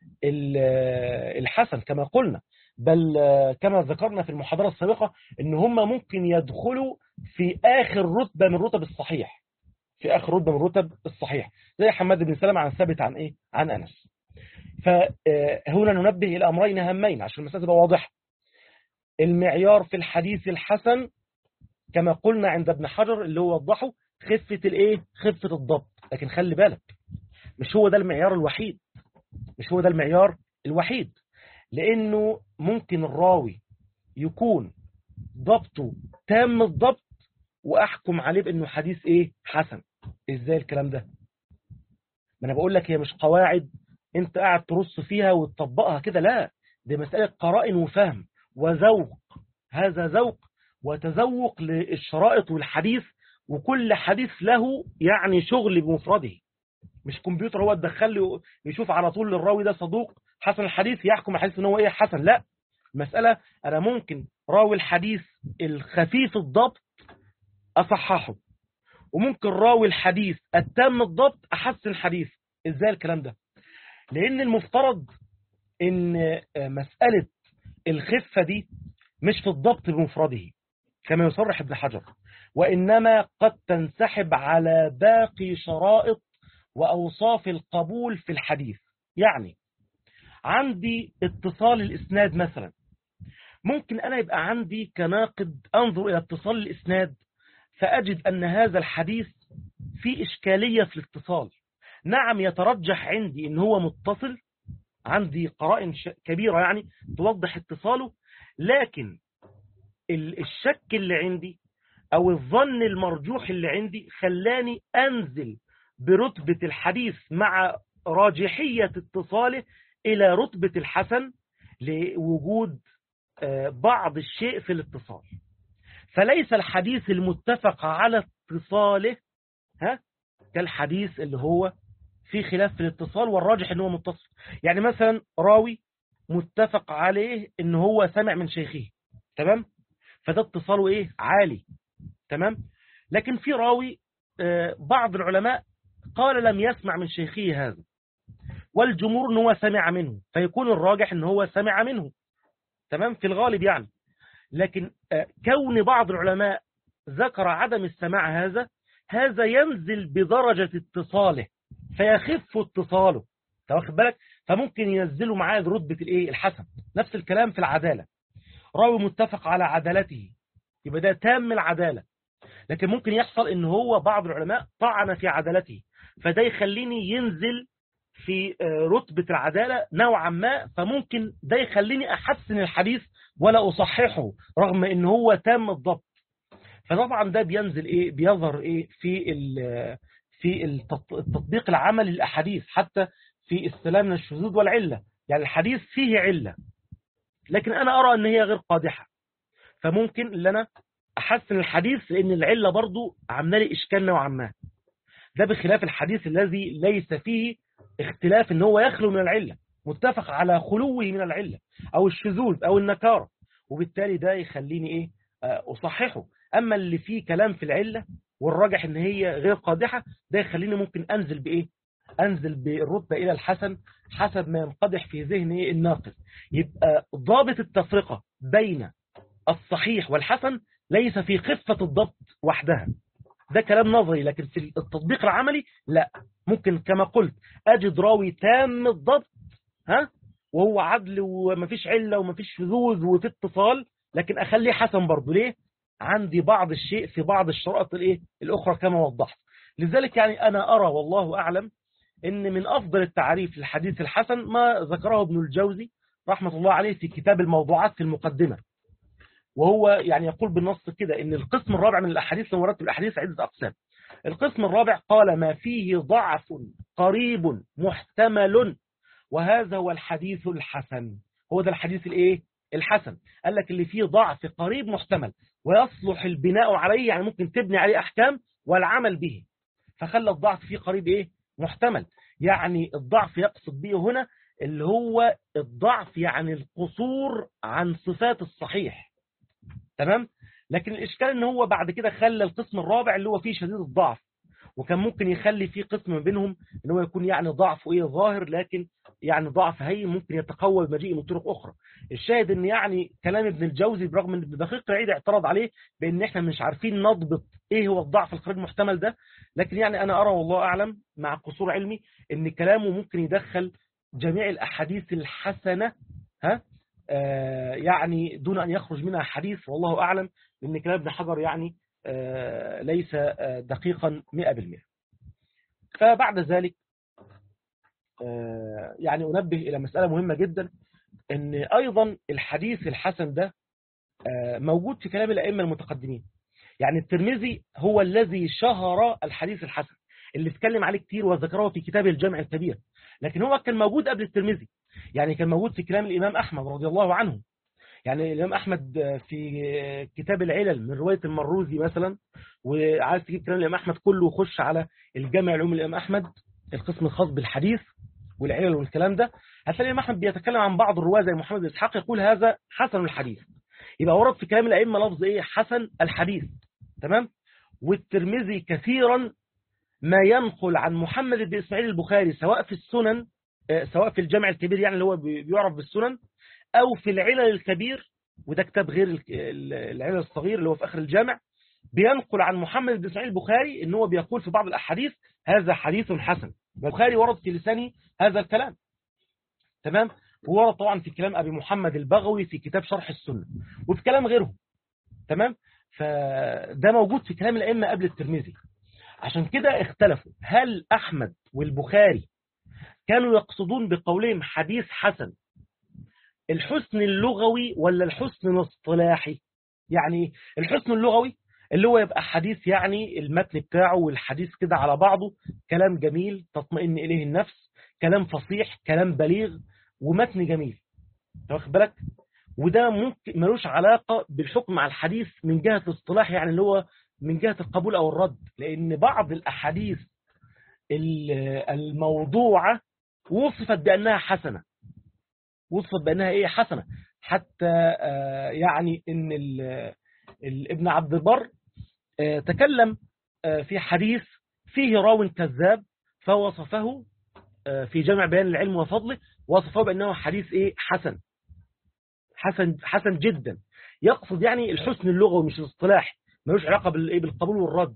الحسن كما قلنا بل كما ذكرنا في المحاضرة السابقة ان هم ممكن يدخلوا في آخر رتبة من رتب الصحيح في آخر رتبة من رتب الصحيح زي حماد بن سلمة عن ثابت عن إيه عن أنس فهنا ننبه إلى أمرين هامين عشان المسألة تبقى واضحة المعيار في الحديث الحسن كما قلنا عند ابن حجر اللي هو وضحه خفة الايه خفة الضبط لكن خلي بالك مش هو ده المعيار الوحيد مش هو ده المعيار الوحيد لانه ممكن الراوي يكون ضبطه تام الضبط واحكم عليه بانه حديث ايه حسن ازاي الكلام ده ما انا بقول لك هي مش قواعد انت قاعد ترص فيها وتطبقها كده لا دي مسألة قرائن وفهم وذوق هذا ذوق وتذوق للشرائط والحديث وكل حديث له يعني شغل بمفرده مش كمبيوتر هو تدخل له يشوف على طول الراوي ده صدوق حسن الحديث يحكم الحديث ان هو ايه حسن لا المسألة انا ممكن راوي الحديث الخفيف الضبط اصححه وممكن راوي الحديث التام الضبط احسن حديث ازاي الكلام ده لان المفترض ان مسألة الخفة دي مش في الضبط بمفرده كما يصرح ابن حجر وإنما قد تنسحب على باقي شرائط وأوصاف القبول في الحديث يعني عندي اتصال الإسناد مثلا ممكن أنا يبقى عندي كناقد أنظر إلى اتصال الإسناد فأجد أن هذا الحديث في إشكالية في الاتصال نعم يترجح عندي أن هو متصل عندي قرائن كبيرة يعني توضح اتصاله لكن الشك اللي عندي أو الظن المرجوح اللي عندي خلاني أنزل برتبة الحديث مع راجحية اتصاله إلى رتبة الحسن لوجود بعض الشيء في الاتصال فليس الحديث المتفق على اتصاله ها كالحديث اللي هو في خلاف في الاتصال والراجح ان هو متصل يعني مثلا راوي متفق عليه ان هو سمع من شيخه تمام فده اتصاله ايه عالي تمام لكن في راوي بعض العلماء قال لم يسمع من شيخه هذا والجمهور ان هو سمع منه فيكون الراجح ان هو سمع منه تمام في الغالب يعني لكن كون بعض العلماء ذكر عدم السماع هذا هذا ينزل بدرجة اتصاله فيخف اتصاله واخد بالك فممكن ينزلوا معاه رتبة الايه الحسن نفس الكلام في العدالة راوي متفق على عدالته يبقى ده تام العدالة لكن ممكن يحصل ان هو بعض العلماء طعن في عدالته فده يخليني ينزل في رتبة العدالة نوعا ما فممكن ده يخليني أحسن الحديث ولا أصححه رغم ان هو تام الضبط فطبعا ده بينزل ايه بيظهر ايه في في التطبيق العملي للأحاديث حتى في السلام من الشذوذ والعلة يعني الحديث فيه علة لكن أنا أرى أن هي غير قادحة فممكن أن أنا أحسن الحديث لأن العلة برضو عامله لي إشكال نوعا ما ده بخلاف الحديث الذي ليس فيه اختلاف ان هو يخلو من العلة متفق على خلوه من العلة أو الشذوذ أو النكارة وبالتالي ده يخليني إيه أصححه أما اللي فيه كلام في العلة والراجح ان هي غير قادحة ده يخليني ممكن انزل بايه انزل بالرتبة الى الحسن حسب ما ينقدح في ذهني الناقد يبقى ضابط التفرقة بين الصحيح والحسن ليس في خفة الضبط وحدها ده كلام نظري لكن في التطبيق العملي لا ممكن كما قلت اجد راوي تام الضبط ها وهو عدل ومفيش علة ومفيش شذوذ وفي اتصال لكن اخليه حسن برضه ليه عندي بعض الشيء في بعض الشرائط الايه الاخرى كما وضحت لذلك يعني انا ارى والله اعلم ان من افضل التعريف للحديث الحسن ما ذكره ابن الجوزي رحمة الله عليه في كتاب الموضوعات في المقدمة وهو يعني يقول بالنص كده ان القسم الرابع من الاحاديث لو مرتب الاحاديث عدة اقسام القسم الرابع قال ما فيه ضعف قريب محتمل وهذا هو الحديث الحسن هو ده الحديث الايه الحسن قال لك اللي فيه ضعف قريب محتمل ويصلح البناء عليه يعني ممكن تبني عليه أحكام والعمل به فخلى الضعف فيه قريب إيه محتمل يعني الضعف يقصد به هنا اللي هو الضعف يعني القصور عن صفات الصحيح تمام لكن الإشكال ان هو بعد كده خلى القسم الرابع اللي هو فيه شديد الضعف وكان ممكن يخلي فيه قسم ما بينهم ان هو يكون يعني ضعفه ايه ظاهر لكن يعني ضعف هين ممكن يتقوى بمجيء من طرق اخرى الشاهد ان يعني كلام ابن الجوزي برغم ان ابن دقيق العيد اعترض عليه بان احنا مش عارفين نضبط ايه هو الضعف القريب المحتمل ده لكن يعني انا ارى والله اعلم مع قصور علمي ان كلامه ممكن يدخل جميع الأحاديث الحسنة ها آه يعني دون أن يخرج منها حديث والله أعلم لأن كلام ابن حجر يعني آه ليس آه دقيقا 100% فبعد ذلك آه يعني أنبه إلى مسألة مهمة جدا أن أيضا الحديث الحسن ده آه موجود في كلام الأئمة المتقدمين يعني الترمذي هو الذي شهر الحديث الحسن اللي اتكلم عليه كتير وذكره في كتاب الجامع الكبير لكن هو كان موجود قبل الترمذي يعني كان موجود في كلام الإمام أحمد رضي الله عنه يعني الإمام أحمد في كتاب العلل من رواية المروزي مثلا وعايز تجيب كلام الإمام أحمد كله وخش على الجامع العلوم الإمام أحمد القسم الخاص بالحديث والعلل والكلام ده هتلاقي الإمام أحمد بيتكلم عن بعض الرواة زي محمد بن إسحاق يقول هذا حسن الحديث يبقى ورد في كلام الأئمة لفظ إيه حسن الحديث تمام والترمذي كثيرا ما ينقل عن محمد بن إسماعيل البخاري سواء في السنن سواء في الجامع الكبير يعني اللي هو بيعرف بالسنن أو في العلل الكبير وده كتاب غير العلل الصغير اللي هو في آخر الجامع بينقل عن محمد بن إسماعيل البخاري ان هو بيقول في بعض الأحاديث هذا حديث حسن البخاري ورد في لسانه هذا الكلام تمام وورد طبعا في كلام أبي محمد البغوي في كتاب شرح السنة وفي كلام غيره تمام فده موجود في كلام الأئمة قبل الترمذي عشان كده اختلفوا هل أحمد والبخاري كانوا يقصدون بقولهم حديث حسن الحسن اللغوي ولا الحسن الاصطلاحي يعني الحسن اللغوي اللي هو يبقى حديث يعني المتن بتاعه والحديث كده على بعضه كلام جميل تطمئن إليه النفس كلام فصيح كلام بليغ ومتن جميل واخد بالك وده ممكن ملوش علاقة بالحكم على الحديث من جهة الاصطلاح يعني اللي هو من جهة القبول أو الرد لأن بعض الأحاديث الموضوعة وصفت بأنها حسنة وصفت بأنها إيه حسنة حتى يعني إن ابن عبد البر تكلم في حديث فيه راو كذاب فوصفه في جمع بيان العلم وفضله وصفه بأنه حديث إيه حسن حسن حسن جدا يقصد يعني الحسن اللغوي مش الاصطلاحي ملوش علاقة بالقبول والرد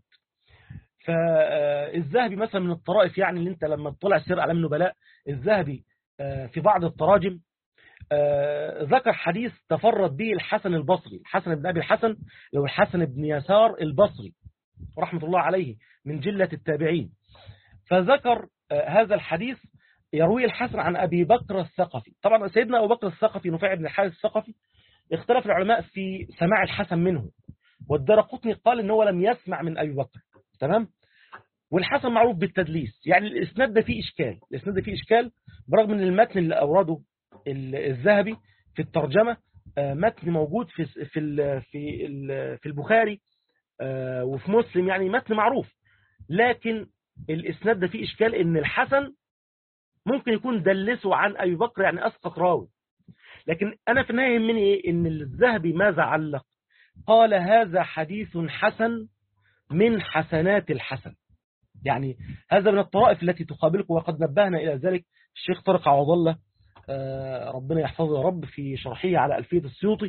فالذهبي مثلا من الطرائف يعني اللي انت لما تطلع سير على النبلاء الذهبي في بعض التراجم ذكر حديث تفرد به الحسن البصري الحسن بن أبي الحسن هو الحسن بن يسار البصري رحمة الله عليه من جلة التابعين فذكر هذا الحديث يروي الحسن عن أبي بكر الثقفي طبعا سيدنا أبو بكر الثقفي نفيع بن الحارث الثقفي اختلف العلماء في سماع الحسن منه والدرقطني قال ان هو لم يسمع من أبي بكر تمام والحسن معروف بالتدليس يعني الاسناد ده فيه إشكال الاسناد ده فيه إشكال برغم ان المتن اللي أورده الذهبي في الترجمة متن موجود في في في في البخاري وفي مسلم يعني متن معروف لكن الاسناد ده فيه إشكال ان الحسن ممكن يكون دلسه عن أبي بكر يعني أسقط راوي لكن أنا في النهاية يهمني إيه إن الذهبي ماذا علق قال هذا حديث حسن من حسنات الحسن يعني هذا من الطرائف التي تقابلكم وقد نبهنا إلى ذلك الشيخ طارق عوض الله ربنا يحفظه يا رب في شرحه على ألفية السيوطي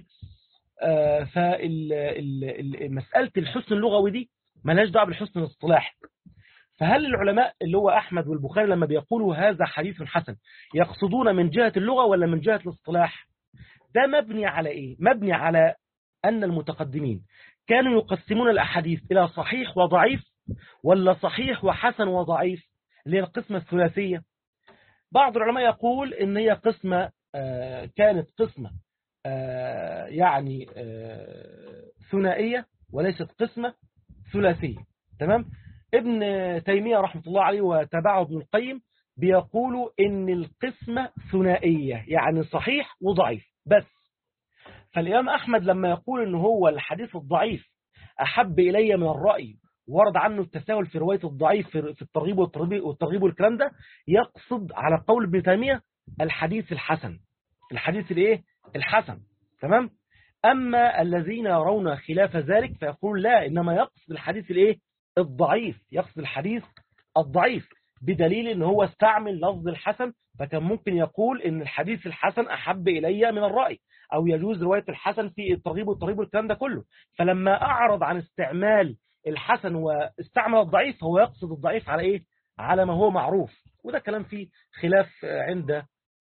فمسألة الحسن اللغوي دي ملهاش دعوه بالحسن الاصطلاحي فهل العلماء اللي هو أحمد والبخاري لما بيقولوا هذا حديث حسن يقصدون من جهة اللغة ولا من جهة الاصطلاح ده مبني على إيه مبني على أن المتقدمين كانوا يقسمون الأحاديث إلى صحيح وضعيف ولا صحيح وحسن وضعيف اللي هي القسمة الثلاثية بعض العلماء يقول إن هي قسمة آه كانت قسمة آه يعني آه ثنائية وليست قسمة ثلاثية تمام ابن تيمية رحمة الله عليه وتبعه ابن القيم بيقولوا ان القسمة ثنائية يعني صحيح وضعيف بس فالإمام أحمد لما يقول ان هو الحديث الضعيف أحب إلي من الرأي ورد عنه التساهل في رواية الضعيف في الترغيب والترغيب والكلام ده يقصد على قول ابن تيمية الحديث الحسن الحديث الايه الحسن تمام أما الذين يرون خلاف ذلك فيقول لا إنما يقصد الحديث الايه الضعيف يقصد الحديث الضعيف بدليل ان هو استعمل لفظ الحسن فكان ممكن يقول ان الحديث الحسن احب الي من الرأي او يجوز رواية الحسن في الترغيب والترغيب والكلام ده كله فلما اعرض عن استعمال الحسن واستعمل الضعيف هو يقصد الضعيف على ايه على ما هو معروف وده كلام فيه خلاف عند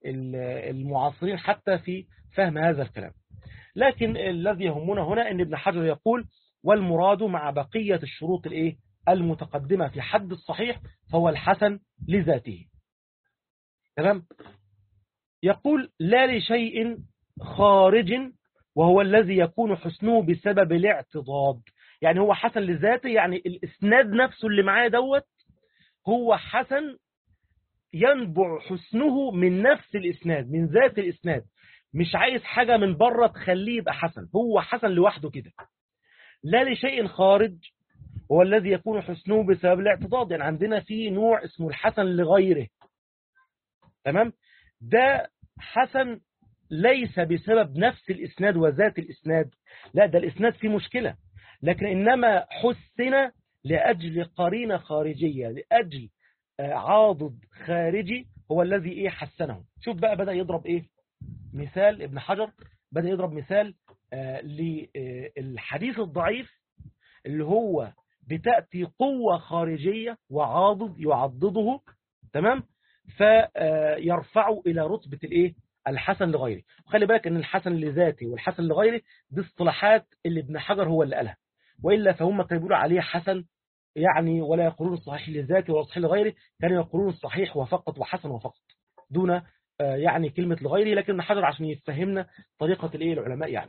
المعاصرين حتى في فهم هذا الكلام لكن الذي يهمنا هنا أن ابن حجر يقول والمراد مع بقية الشروط الايه المتقدمة في حد الصحيح فهو الحسن لذاته تمام يقول لا لشيء خارج وهو الذي يكون حسنه بسبب الاعتضاد يعني هو حسن لذاته يعني الاسناد نفسه اللي معاه دوت هو حسن ينبع حسنه من نفس الاسناد من ذات الاسناد مش عايز حاجة من بره تخليه يبقى حسن هو حسن لوحده كده لا لشيء خارج هو الذي يكون حسنه بسبب الاعتضاد يعني عندنا في نوع اسمه الحسن لغيره تمام ده حسن ليس بسبب نفس الإسناد وذات الإسناد لا ده الإسناد فيه مشكلة لكن إنما حسن لأجل قرينة خارجية لأجل عاضد خارجي هو الذي إيه حسنه شوف بقى بدأ يضرب إيه مثال ابن حجر بدأ يضرب مثال للحديث الضعيف اللي هو بتأتي قوة خارجية وعاضد يعضده تمام فيرفعه إلى رتبة الإيه الحسن لغيره وخلي بالك ان الحسن لذاته والحسن لغيره دي اصطلاحات اللي ابن حجر هو اللي قالها وإلا فهم كانوا بيقولوا عليه حسن يعني ولا يقولون الصحيح لذاته ولا الصحيح لغيره كانوا يقولون الصحيح وفقط وحسن وفقط دون يعني كلمة لغيره لكن ابن حجر عشان يفهمنا طريقة الايه العلماء يعني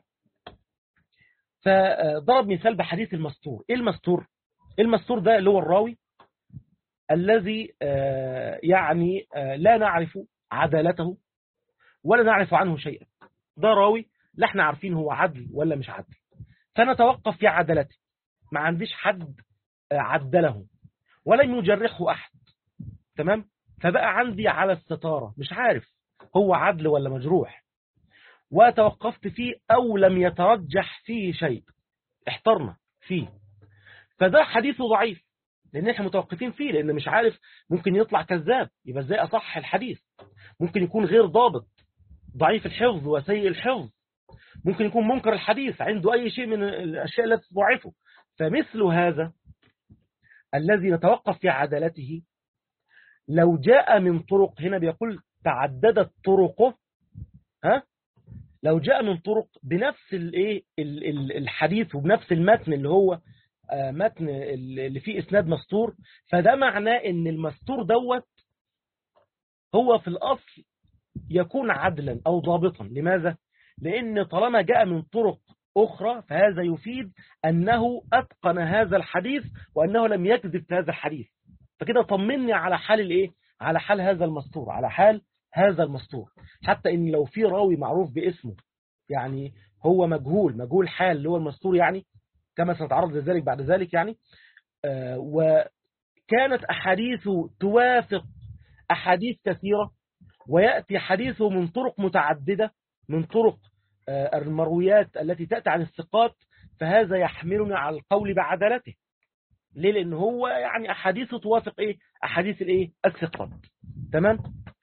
فضرب مثال بحديث المستور ايه المستور المستور ده اللي هو الراوي الذي يعني لا نعرف عدالته ولا نعرف عنه شيئا ده راوي لا احنا عارفين هو عدل ولا مش عدل فنتوقف في عدالته ما عنديش حد عدله ولم يجرحه أحد تمام فبقى عندي على الستارة مش عارف هو عدل ولا مجروح وتوقفت فيه أو لم يترجح فيه شيء احترنا فيه فده حديثه ضعيف لأن احنا متوقفين فيه لأن مش عارف ممكن يطلع كذاب يبقى ازاي أصح الحديث ممكن يكون غير ضابط ضعيف الحفظ وسيء الحفظ ممكن يكون منكر الحديث عنده أي شيء من الأشياء التي تضعفه فمثل هذا الذي نتوقف في عدالته لو جاء من طرق هنا بيقول تعددت طرقه ها لو جاء من طرق بنفس الايه الحديث وبنفس المتن اللي هو متن اللي فيه اسناد مستور فده معناه ان المستور دوت هو في الاصل يكون عدلا او ضابطا لماذا لان طالما جاء من طرق أخرى فهذا يفيد أنه أتقن هذا الحديث وأنه لم يكذب في هذا الحديث فكده طمني على حال الإيه؟ على حال هذا المستور على حال هذا المستور حتى إن لو في راوي معروف باسمه يعني هو مجهول مجهول حال اللي هو المستور يعني كما سنتعرض لذلك بعد ذلك يعني آه وكانت أحاديثه توافق أحاديث كثيرة ويأتي حديثه من طرق متعددة من طرق المرويات التي تأتي عن الثقات فهذا يحملنا على القول بعدالته ليه لأن هو يعني أحاديثه توافق إيه أحاديث الإيه الثقات تمام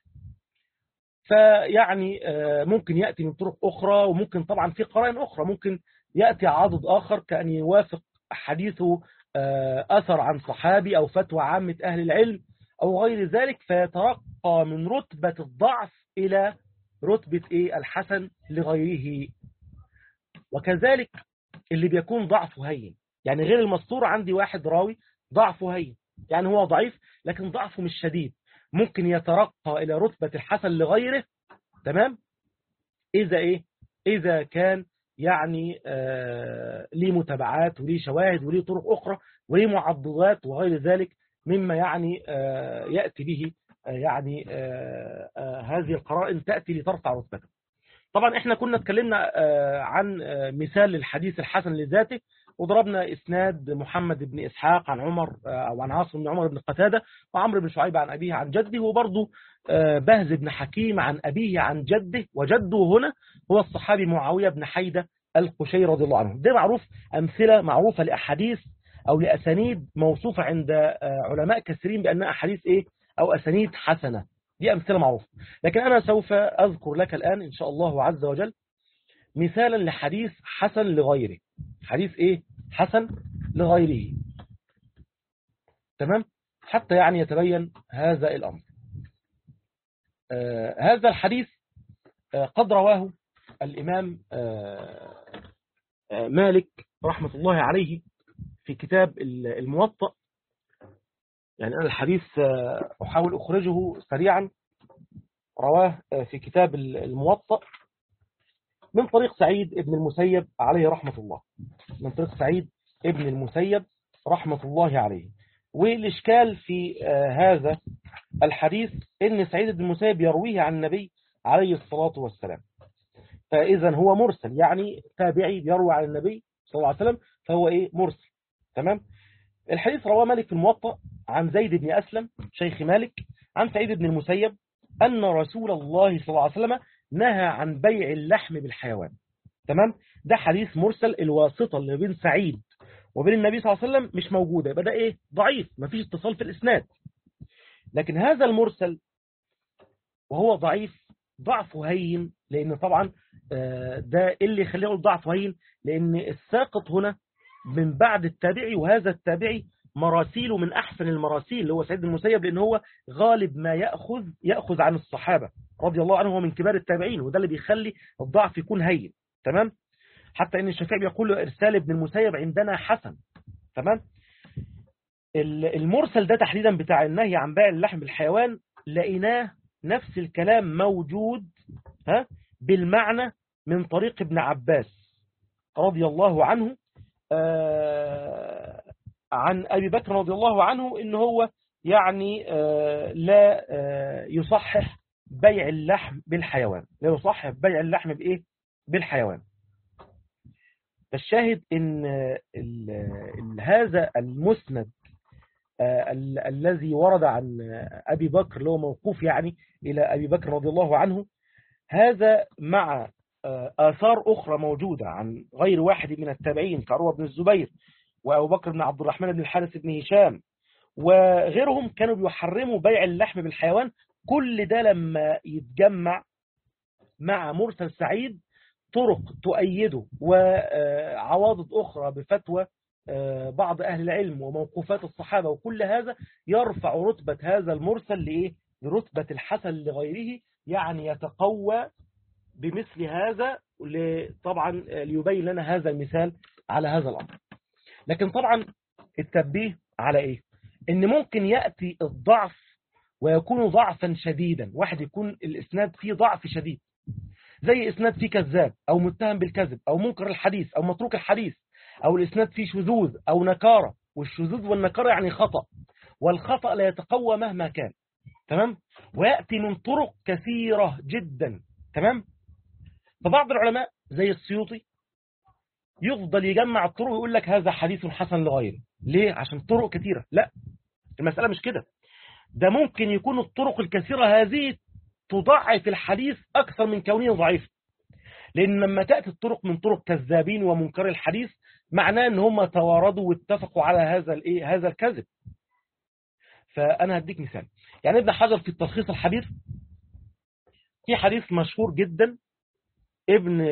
فيعني ممكن يأتي من طرق أخرى وممكن طبعا في قرائن أخرى ممكن يأتي عضد آخر كأن يوافق حديثه أثر عن صحابي أو فتوى عامة أهل العلم أو غير ذلك فيترقى من رتبة الضعف إلى رتبة إيه الحسن لغيره وكذلك اللي بيكون ضعفه هين يعني غير المستور عندي واحد راوي ضعفه هين يعني هو ضعيف لكن ضعفه مش شديد ممكن يترقى إلى رتبة الحسن لغيره تمام إذا إيه إذا كان يعني آه ليه متابعات وليه شواهد وليه طرق أخرى وليه معضلات وغير ذلك مما يعني آه يأتي به يعني آآ آآ هذه القرائن تأتي لترفع رتبته طبعا احنا كنا اتكلمنا عن مثال للحديث الحسن لذاته وضربنا اسناد محمد بن اسحاق عن عمر او عن عاصم بن عمر بن قتاده وعمرو بن شعيب عن ابيه عن جده وبرضه بهز بن حكيم عن ابيه عن جده وجده هنا هو الصحابي معاويه بن حيده القشيري رضي الله عنه ده معروف امثله معروفه لاحاديث او لاسانيد موصوفه عند علماء كثيرين بانها احاديث ايه أو أسانيد حسنة دي أمثلة معروفة لكن أنا سوف أذكر لك الآن إن شاء الله عز وجل مثالا لحديث حسن لغيره حديث إيه حسن لغيره تمام حتى يعني يتبين هذا الأمر هذا الحديث قد رواه الإمام مالك رحمة الله عليه في كتاب الموطأ يعني أنا الحديث أحاول أخرجه سريعا رواه في كتاب الموطأ من طريق سعيد ابن المسيب عليه رحمة الله من طريق سعيد ابن المسيب رحمة الله عليه والإشكال في هذا الحديث إن سعيد بن المسيب يرويه عن النبي عليه الصلاة والسلام فإذا هو مرسل يعني تابعي يروي عن النبي صلى الله عليه وسلم فهو إيه مرسل تمام الحديث رواه مالك في الموطأ عن زيد بن أسلم شيخ مالك عن سعيد بن المسيب أن رسول الله صلى الله عليه وسلم نهى عن بيع اللحم بالحيوان تمام ده حديث مرسل الواسطة اللي بين سعيد وبين النبي صلى الله عليه وسلم مش موجودة يبقى ده ايه ضعيف مفيش اتصال في الاسناد لكن هذا المرسل وهو ضعيف ضعفه هين لان طبعا ده اللي يخليه يقول ضعفه هين لان الساقط هنا من بعد التابعي وهذا التابعي مراسيله من احسن المراسيل اللي هو سعيد المسيب لان هو غالب ما ياخذ ياخذ عن الصحابه رضي الله عنهم من كبار التابعين وده اللي بيخلي الضعف يكون هين تمام حتى ان الشافعي بيقول ارسال ابن المسيب عندنا حسن تمام المرسل ده تحديدا بتاع النهي عن بيع اللحم بالحيوان لقيناه نفس الكلام موجود ها بالمعنى من طريق ابن عباس رضي الله عنه آه عن أبي بكر رضي الله عنه إن هو يعني آه لا آه يصحح بيع اللحم بالحيوان لا يصحح بيع اللحم بإيه بالحيوان فالشاهد إن ال ال هذا المسند ال الذي ورد عن أبي بكر اللي هو موقوف يعني إلى أبي بكر رضي الله عنه هذا مع آثار أخرى موجودة عن غير واحد من التابعين كعروة بن الزبير وأبو بكر بن عبد الرحمن بن الحارث بن هشام وغيرهم كانوا بيحرموا بيع اللحم بالحيوان كل ده لما يتجمع مع مرسل سعيد طرق تؤيده وعواضد أخرى بفتوى بعض أهل العلم وموقوفات الصحابة وكل هذا يرفع رتبة هذا المرسل لإيه؟ لرتبة الحسن لغيره يعني يتقوى بمثل هذا طبعا ليبين لنا هذا المثال على هذا الأمر لكن طبعا التنبيه على إيه إن ممكن يأتي الضعف ويكون ضعفا شديدا واحد يكون الإسناد فيه ضعف شديد زي إسناد فيه كذاب أو متهم بالكذب أو منكر الحديث أو متروك الحديث أو الإسناد فيه شذوذ أو نكارة والشذوذ والنكارة يعني خطأ والخطأ لا يتقوى مهما كان تمام ويأتي من طرق كثيرة جدا تمام فبعض العلماء زي السيوطي يفضل يجمع الطرق ويقول لك هذا حديث حسن لغيره ليه عشان طرق كثيرة لا المسألة مش كده ده ممكن يكون الطرق الكثيرة هذه تضعف الحديث أكثر من كونه ضعيف لأن لما تأتي الطرق من طرق كذابين ومنكر الحديث معناه ان هم تواردوا واتفقوا على هذا الايه هذا الكذب فانا هديك مثال يعني ابن حجر في التلخيص الحبير في حديث مشهور جدا ابن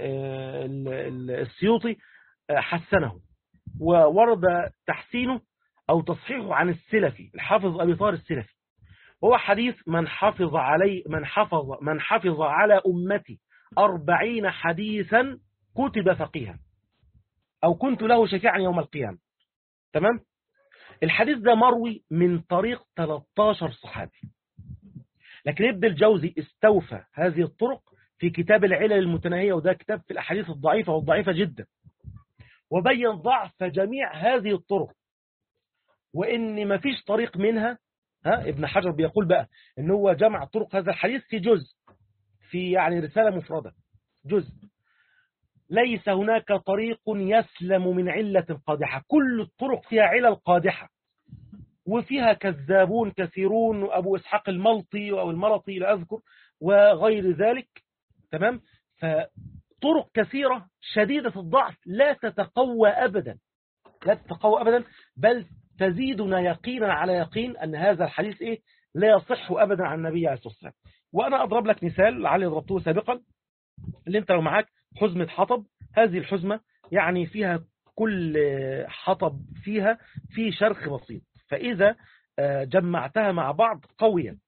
السيوطي حسنه وورد تحسينه او تصحيحه عن السلفي الحافظ ابي طاهر السلفي هو حديث من حفظ علي من حفظ من حفظ على امتي أربعين حديثا كتب فقيها أو كنت له شفيعا يوم القيامة تمام الحديث ده مروي من طريق 13 صحابي لكن ابن الجوزي استوفى هذه الطرق في كتاب العلل المتناهية وده كتاب في الأحاديث الضعيفة والضعيفة جدا وبين ضعف جميع هذه الطرق وإن ما فيش طريق منها ها ابن حجر بيقول بقى إن هو جمع طرق هذا الحديث في جزء في يعني رسالة مفردة جزء ليس هناك طريق يسلم من علة قادحة كل الطرق فيها علل قادحة وفيها كذابون كثيرون أبو إسحاق الملطي أو الملطي لا أذكر وغير ذلك تمام فطرق كثيرة شديدة الضعف لا تتقوى أبدا لا تتقوى أبدا بل تزيدنا يقينا على يقين أن هذا الحديث إيه لا يصح أبدا عن النبي عليه الصلاة والسلام وأنا أضرب لك مثال لعلي ضربته سابقا اللي أنت لو معاك حزمة حطب هذه الحزمة يعني فيها كل حطب فيها في شرخ بسيط فإذا جمعتها مع بعض قويا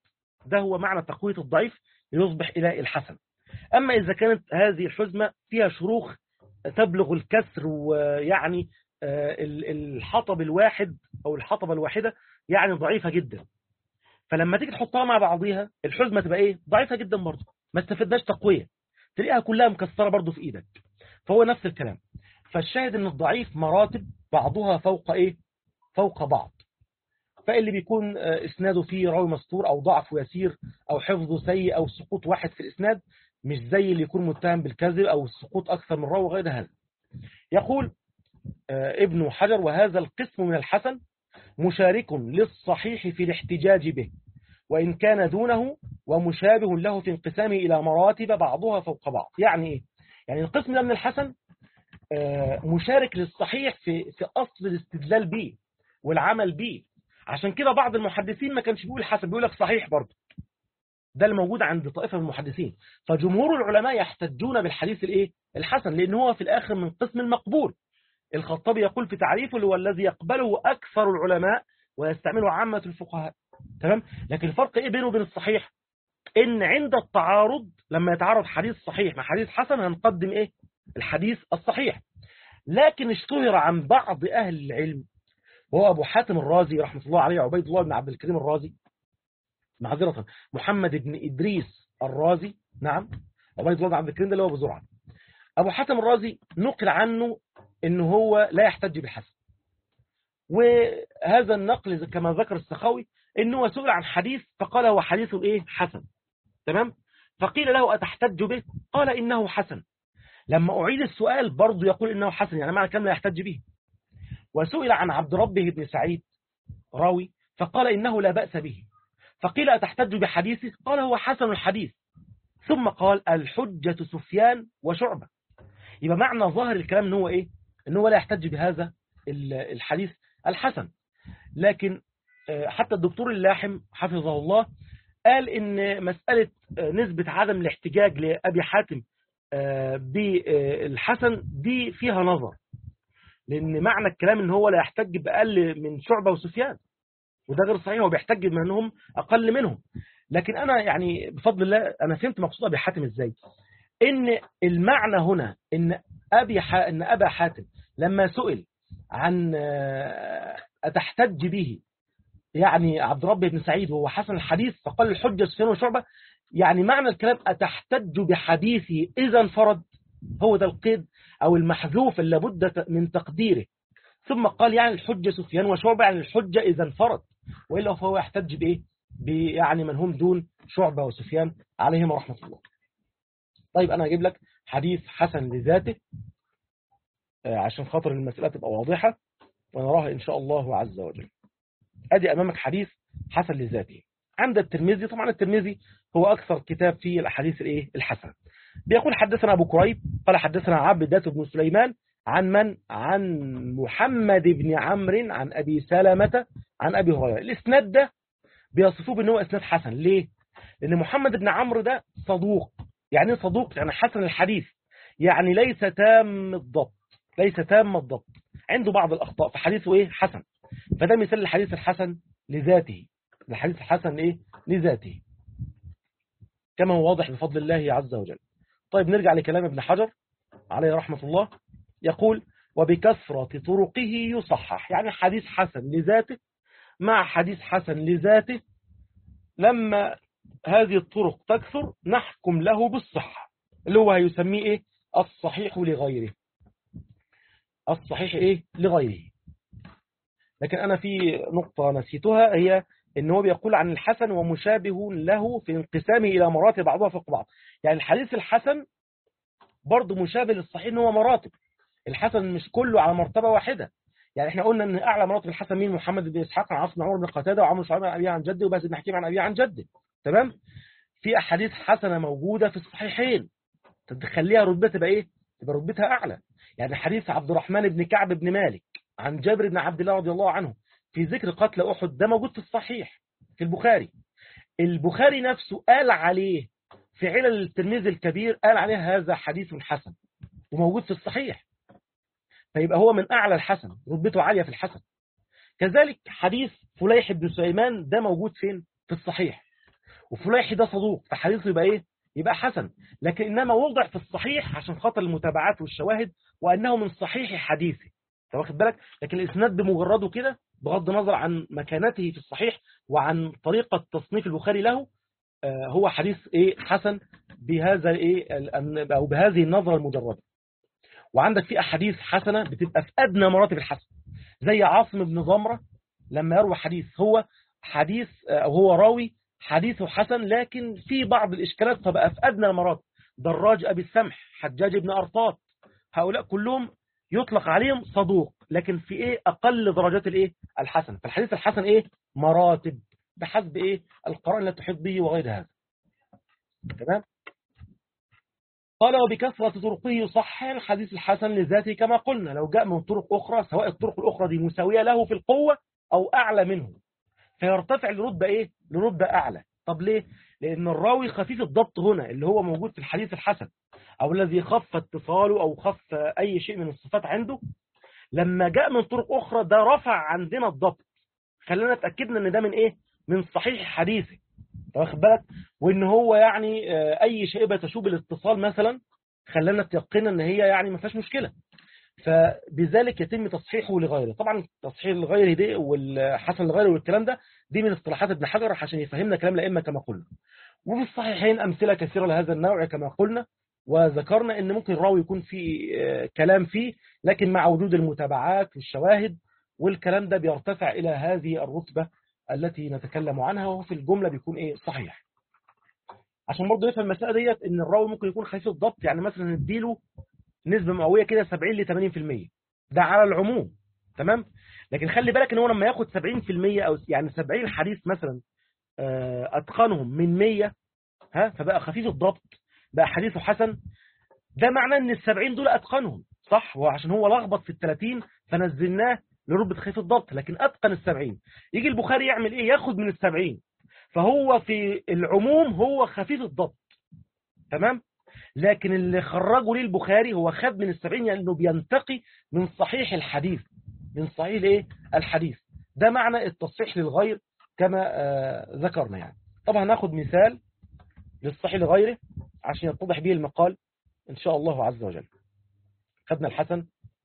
ده هو معنى تقوية الضعيف ليصبح إلى الحسن أما إذا كانت هذه الحزمة فيها شروخ تبلغ الكسر ويعني الحطب الواحد أو الحطبة الواحدة يعني ضعيفة جدا فلما تيجي تحطها مع بعضيها الحزمة تبقى إيه ضعيفة جدا برضه ما استفدناش تقوية تلاقيها كلها مكسرة برضه في إيدك فهو نفس الكلام فالشاهد ان الضعيف مراتب بعضها فوق ايه فوق بعض فاللي بيكون اسناده فيه راوي مستور او ضعف يسير او حفظه سيء او سقوط واحد في الاسناد مش زي اللي يكون متهم بالكذب او السقوط اكثر من راوي غير هذا يقول ابن حجر وهذا القسم من الحسن مشارك للصحيح في الاحتجاج به وإن كان دونه ومشابه له في انقسامه إلى مراتب بعضها فوق بعض يعني إيه؟ يعني القسم ده من الحسن مشارك للصحيح في في أصل الاستدلال به والعمل به عشان كده بعض المحدثين ما كانش بيقول حسن بيقول لك صحيح برضه ده الموجود عند طائفة من المحدثين فجمهور العلماء يحتجون بالحديث الايه الحسن لأن هو في الآخر من قسم المقبول الخطابي يقول في تعريفه هو الذي يقبله أكثر العلماء ويستعمله عامة الفقهاء تمام لكن الفرق ايه بينه وبين الصحيح ان عند التعارض لما يتعارض حديث صحيح مع حديث حسن هنقدم ايه الحديث الصحيح لكن اشتهر عن بعض اهل العلم وهو ابو حاتم الرازي رحمه الله عليه عبيد الله بن عبد الكريم الرازي معذرة محمد بن ادريس الرازي نعم عبيد الله بن عبد الكريم ده اللي هو ابو زرعه ابو حاتم الرازي نقل عنه ان هو لا يحتج بالحسن وهذا النقل كما ذكر السخاوي انه سئل عن حديث فقال هو حديث ايه حسن تمام فقيل له اتحتج به قال انه حسن لما اعيد السؤال برضه يقول انه حسن يعني معنى كم لا يحتج به وسئل عن عبد ربه بن سعيد راوي فقال انه لا باس به فقيل اتحتج بحديثه قال هو حسن الحديث ثم قال الحجة سفيان وشعبة يبقى معنى ظاهر الكلام ان هو ايه ان هو لا يحتج بهذا الحديث الحسن لكن حتى الدكتور اللاحم حفظه الله قال ان مسألة نسبة عدم الاحتجاج لأبي حاتم بالحسن دي فيها نظر لأن معنى الكلام ان هو لا يحتج بأقل من شعبة وسفيان وده غير صحيح هو بيحتج بما انهم أقل منهم لكن أنا يعني بفضل الله أنا فهمت مقصود أبي حاتم إزاي ان المعنى هنا ان أبي ح... ان أبا حاتم لما سئل عن أتحتج به يعني عبد رب بن سعيد وهو حسن الحديث فقال الحجة سفيان وشعبة يعني معنى الكلام أتحتج بحديثه إذا انفرد هو ده القيد أو المحذوف اللي لابد من تقديره ثم قال يعني الحجة سفيان وشعبة يعني الحجة إذا انفرد وإلا فهو يحتج بإيه يعني من هم دون شعبة وسفيان عليهم رحمة الله طيب أنا هجيب لك حديث حسن لذاته عشان خاطر المسألة تبقى واضحة ونراها إن شاء الله عز وجل أدي أمامك حديث حسن لذاته عند الترمذي طبعا الترمذي هو أكثر كتاب فيه الأحاديث الإيه الحسنة بيقول حدثنا أبو كريب قال حدثنا عبدة بن سليمان عن من عن محمد بن عمرو عن أبي سلمة عن أبي هريرة الإسناد ده بيصفوه بأنه هو إسناد حسن ليه؟ لأن محمد بن عمرو ده صدوق يعني صدوق يعني حسن الحديث يعني ليس تام الضبط ليس تام الضبط عنده بعض الأخطاء فحديثه إيه حسن فده مثال الحديث الحسن لذاته الحديث الحسن إيه لذاته كما هو واضح بفضل الله عز وجل طيب نرجع لكلام ابن حجر عليه رحمة الله يقول وبكثرة طرقه يصحح يعني حديث حسن لذاته مع حديث حسن لذاته لما هذه الطرق تكثر نحكم له بالصحة اللي هو هيسميه ايه الصحيح لغيره الصحيح ايه لغيره لكن انا في نقطة نسيتها هي ان هو بيقول عن الحسن ومشابه له في انقسامه الى مراتب بعضها فوق بعض يعني الحديث الحسن برضه مشابه للصحيح ان هو مراتب الحسن مش كله على مرتبة واحدة يعني احنا قلنا ان اعلى مراتب الحسن مين محمد بن اسحاق عن عاصم بن عمر بن قتاده وعمرو شعيب عن ابي عن جده وباز بن حكيم عن ابي عن جده تمام في احاديث حسنه موجوده في الصحيحين تخليها رتبه تبقى ايه تبقى رتبتها اعلى يعني حديث عبد الرحمن بن كعب بن مالك عن جابر بن عبد الله رضي الله عنه في ذكر قتل احد ده موجود في الصحيح في البخاري البخاري نفسه قال عليه في علل الترمذي الكبير قال عليه هذا حديث حسن وموجود في الصحيح فيبقى هو من أعلى الحسن رتبته عالية في الحسن كذلك حديث فليح بن سليمان ده موجود فين في الصحيح وفليحي ده صدوق فحديثه يبقى ايه يبقى حسن لكن انما وضع في الصحيح عشان خاطر المتابعات والشواهد وانه من صحيح حديثه انت واخد بالك لكن الاسناد بمجرده كده بغض النظر عن مكانته في الصحيح وعن طريقه تصنيف البخاري له هو حديث ايه حسن بهذا ايه او بهذه النظره المجرده وعندك في احاديث حسنه بتبقى في ادنى مراتب الحسن زي عاصم بن ضمره لما يروي حديث هو حديث او هو راوي حديثه حسن لكن في بعض الاشكالات فبقى في ادنى المراتب دراج ابي السمح حجاج بن ارطاط هؤلاء كلهم يطلق عليهم صدوق لكن في ايه اقل درجات الايه الحسن فالحديث الحسن ايه مراتب بحسب ايه القرآن التي تحيط به وغير هذا تمام قال وبكثرة طرقه يصح الحديث الحسن لذاته كما قلنا لو جاء من طرق أخرى سواء الطرق الأخرى دي مساوية له في القوة أو أعلى منه فيرتفع لرتبة إيه؟ لرتبة أعلى طب ليه؟ لأن الراوي خفيف الضبط هنا اللي هو موجود في الحديث الحسن أو الذي خف اتصاله أو خف أي شيء من الصفات عنده لما جاء من طرق أخرى ده رفع عندنا الضبط خلينا اتأكدنا ان ده من ايه من صحيح حديثه واخد بالك وان هو يعني اي شيء بتشوب الاتصال مثلا خلانا تيقنا ان هي يعني ما فيهاش مشكله فبذلك يتم تصحيحه لغيره طبعا تصحيح لغيره دي والحسن لغيره والكلام ده دي من اصطلاحات ابن حجر عشان يفهمنا كلام الائمه كما قلنا وفي الصحيحين امثله كثيره لهذا النوع كما قلنا وذكرنا ان ممكن الراوي يكون في كلام فيه لكن مع وجود المتابعات والشواهد والكلام ده بيرتفع إلى هذه الرتبة التي نتكلم عنها وهو في الجملة بيكون إيه صحيح عشان برضه يفهم المسألة ديت إن الراوي ممكن يكون خفيف الضبط يعني مثلا نديله نسبة مئوية كده 70 ل 80% ده على العموم تمام لكن خلي بالك إن هو لما ياخد 70% أو يعني 70 حديث مثلا أتقنهم من 100 ها فبقى خفيف الضبط بقى حديثه حسن ده معناه إن ال 70 دول أتقنهم صح وعشان هو لخبط في ال 30 فنزلناه لرتبة خفيف الضبط لكن أتقن السبعين يجي البخاري يعمل إيه ياخد من السبعين فهو في العموم هو خفيف الضبط تمام لكن اللي خرجه ليه البخاري هو خد من السبعين لأنه يعني بينتقي من صحيح الحديث من صحيح الايه الحديث ده معنى التصحيح للغير كما آه ذكرنا يعني طبعا هناخد مثال للصحيح لغيره عشان يتضح به المقال إن شاء الله عز وجل خدنا الحسن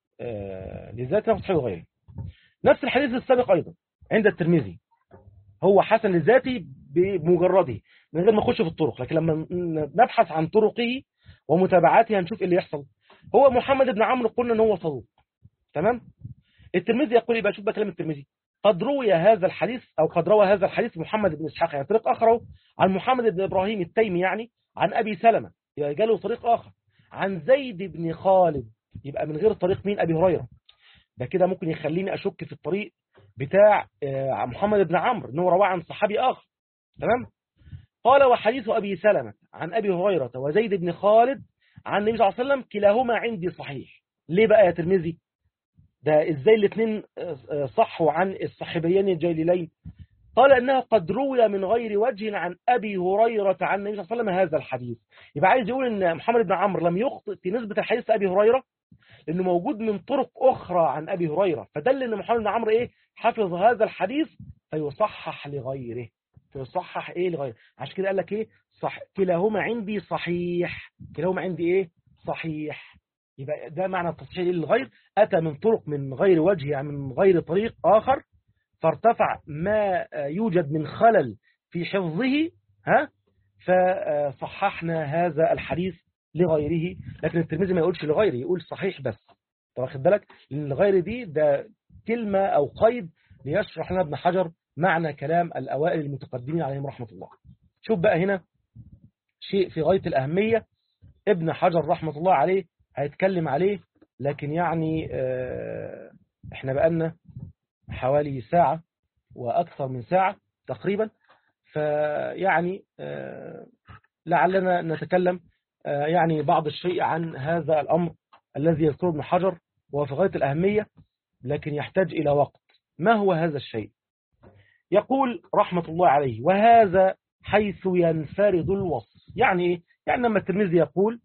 آه لذات ناخد صحيح لغيره نفس الحديث السابق أيضا عند الترمذي هو حسن لذاته بمجرده من غير ما نخش في الطرق لكن لما نبحث عن طرقه ومتابعاته هنشوف ايه اللي يحصل هو محمد بن عمرو قلنا ان هو صدوق تمام الترمذي يقول يبقى شوف بقى كلام الترمذي قد روي هذا الحديث او قد روى هذا الحديث محمد بن اسحاق يعني طريق اخر عن محمد بن ابراهيم التيمي يعني عن ابي سلمة يبقى جاله طريق اخر عن زيد بن خالد يبقى من غير طريق مين ابي هريره ده كده ممكن يخليني اشك في الطريق بتاع محمد بن عمرو انه رواه عن صحابي اخر تمام قال وحديث ابي سلمة عن ابي هريره وزيد بن خالد عن النبي صلى الله عليه وسلم كلاهما عندي صحيح ليه بقى يا ترمذي ده ازاي الاثنين صحوا عن الصحابيين الجليلين قال انه قد روي من غير وجه عن ابي هريره عن النبي صلى الله عليه وسلم هذا الحديث يبقى عايز يقول ان محمد بن عمرو لم يخطئ في نسبه الحديث ابي هريره لانه موجود من طرق اخرى عن ابي هريره فدل ان محمد بن عمرو ايه حفظ هذا الحديث فيصحح لغيره فيصحح ايه لغيره عشان كده قال لك ايه صح كلاهما عندي صحيح كلاهما عندي ايه صحيح يبقى ده معنى التصحيح للغير اتى من طرق من غير وجه يعني من غير طريق اخر فارتفع ما يوجد من خلل في حفظه ها فصححنا هذا الحديث لغيره لكن الترمذي ما يقولش لغيره يقول صحيح بس واخد بالك لان الغير دي ده كلمة او قيد ليشرح لنا ابن حجر معنى كلام الاوائل المتقدمين عليهم رحمة الله شوف بقى هنا شيء في غاية الاهمية ابن حجر رحمة الله عليه هيتكلم عليه لكن يعني اه احنا بقالنا حوالي ساعة واكثر من ساعة تقريبا فيعني اه لعلنا نتكلم يعني بعض الشيء عن هذا الأمر الذي يذكره ابن حجر وهو في غاية الأهمية لكن يحتاج إلى وقت ما هو هذا الشيء يقول رحمة الله عليه وهذا حيث ينفرد الوصف يعني إيه؟ يعني لما الترمذي يقول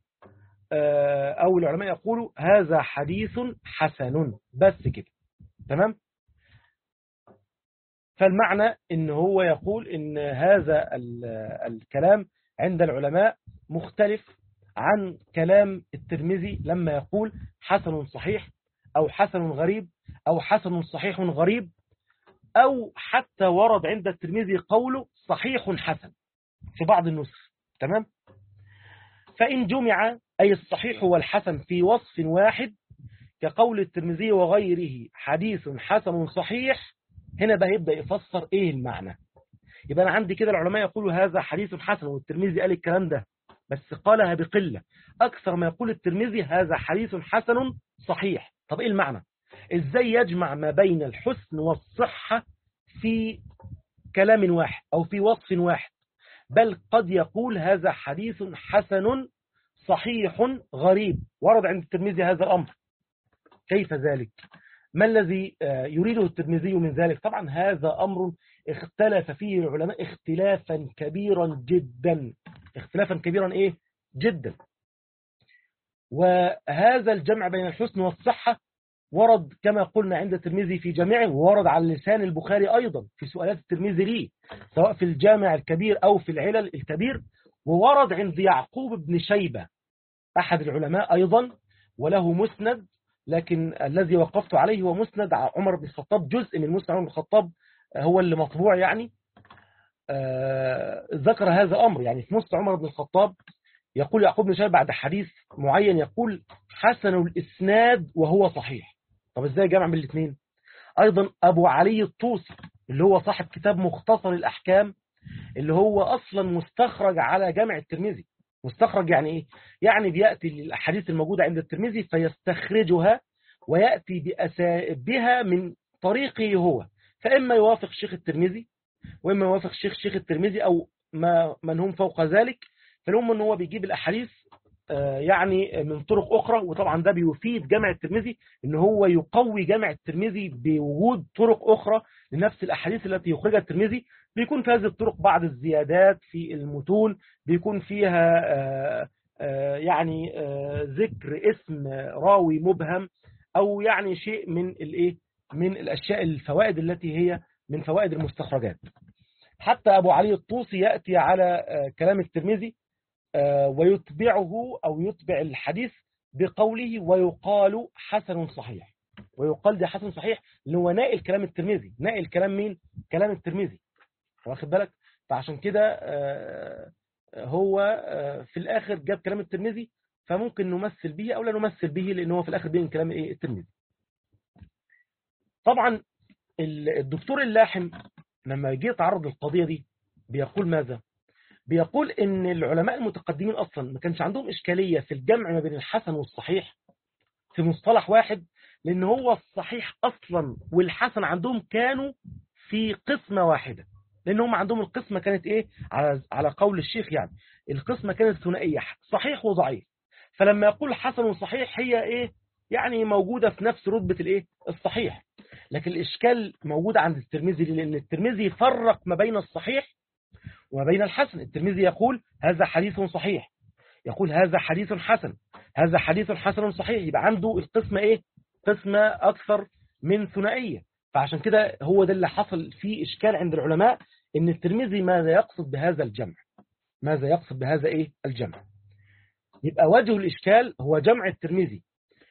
أو العلماء يقولوا هذا حديث حسن بس كده تمام فالمعنى ان هو يقول ان هذا الكلام عند العلماء مختلف عن كلام الترمذي لما يقول حسن صحيح أو حسن غريب أو حسن صحيح غريب أو حتى ورد عند الترمذي قوله صحيح حسن في بعض النسخ تمام فإن جمع أي الصحيح والحسن في وصف واحد كقول الترمذي وغيره حديث حسن صحيح هنا بقى يبدأ يفسر إيه المعنى يبقى أنا عندي كده العلماء يقولوا هذا حديث حسن والترمذي قال الكلام ده بس قالها بقلة أكثر ما يقول الترمذي هذا حديث حسن صحيح طب إيه المعنى إزاي يجمع ما بين الحسن والصحة في كلام واحد أو في وصف واحد بل قد يقول هذا حديث حسن صحيح غريب ورد عند الترمذي هذا الأمر كيف ذلك ما الذي يريده الترمذي من ذلك طبعا هذا أمر اختلف فيه العلماء اختلافا كبيرا جدا اختلافا كبيرا ايه جدا وهذا الجمع بين الحسن والصحة ورد كما قلنا عند الترمذي في جامعه وورد على لسان البخاري أيضا في سؤالات الترمذي ليه سواء في الجامع الكبير أو في العلل الكبير وورد عند يعقوب بن شيبة أحد العلماء أيضا وله مسند لكن الذي وقفت عليه هو مسند عمر بن الخطاب جزء من مسند عمر بن الخطاب هو اللي مطبوع يعني آه ذكر هذا أمر يعني في مسند عمر بن الخطاب يقول يعقوب بن شيبة بعد حديث معين يقول حسن الإسناد وهو صحيح طب ازاي جمع بين الاثنين أيضا أبو علي الطوسي اللي هو صاحب كتاب مختصر الأحكام اللي هو أصلا مستخرج على جامع الترمذي مستخرج يعني إيه؟ يعني بيأتي الأحاديث الموجودة عند الترمذي فيستخرجها ويأتي بها من طريقه هو فإما يوافق الشيخ الترمذي وإما يوافق الشيخ الشيخ الترمذي أو ما من هم فوق ذلك فالهم أنه هو بيجيب الأحاديث يعني من طرق أخرى وطبعا ده بيفيد جامع الترمذي ان هو يقوي جامع الترمذي بوجود طرق أخرى لنفس الأحاديث التي يخرجها الترمذي بيكون في هذه الطرق بعض الزيادات في المتون بيكون فيها يعني ذكر اسم راوي مبهم أو يعني شيء من الايه من الأشياء الفوائد التي هي من فوائد المستخرجات حتى أبو علي الطوسي يأتي على كلام الترمذي ويتبعه أو يتبع الحديث بقوله ويقال حسن صحيح ويقال ده حسن صحيح اللي هو نائل كلام الترمذي نائل كلام مين كلام الترمذي واخد بالك فعشان كده هو في الآخر جاب كلام الترمذي فممكن نمثل به أو لا نمثل به لأنه هو في الآخر بين كلام إيه الترمذي طبعا الدكتور اللاحم لما جه يتعرض للقضية دي بيقول ماذا بيقول ان العلماء المتقدمين اصلا ما كانش عندهم اشكالية في الجمع ما بين الحسن والصحيح في مصطلح واحد لان هو الصحيح اصلا والحسن عندهم كانوا في قسمة واحدة لان هم عندهم القسمة كانت ايه على على قول الشيخ يعني القسمة كانت ثنائية صحيح وضعيف فلما يقول حسن وصحيح هي ايه يعني موجودة في نفس رتبة الايه الصحيح لكن الاشكال موجود عند الترمذي لان الترمذي فرق ما بين الصحيح وما بين الحسن الترمذي يقول هذا حديث صحيح يقول هذا حديث حسن هذا حديث حسن صحيح يبقى عنده القسمة ايه قسمة اكثر من ثنائية فعشان كده هو ده اللي حصل فيه اشكال عند العلماء ان الترمذي ماذا يقصد بهذا الجمع ماذا يقصد بهذا ايه الجمع يبقى وجه الاشكال هو جمع الترمذي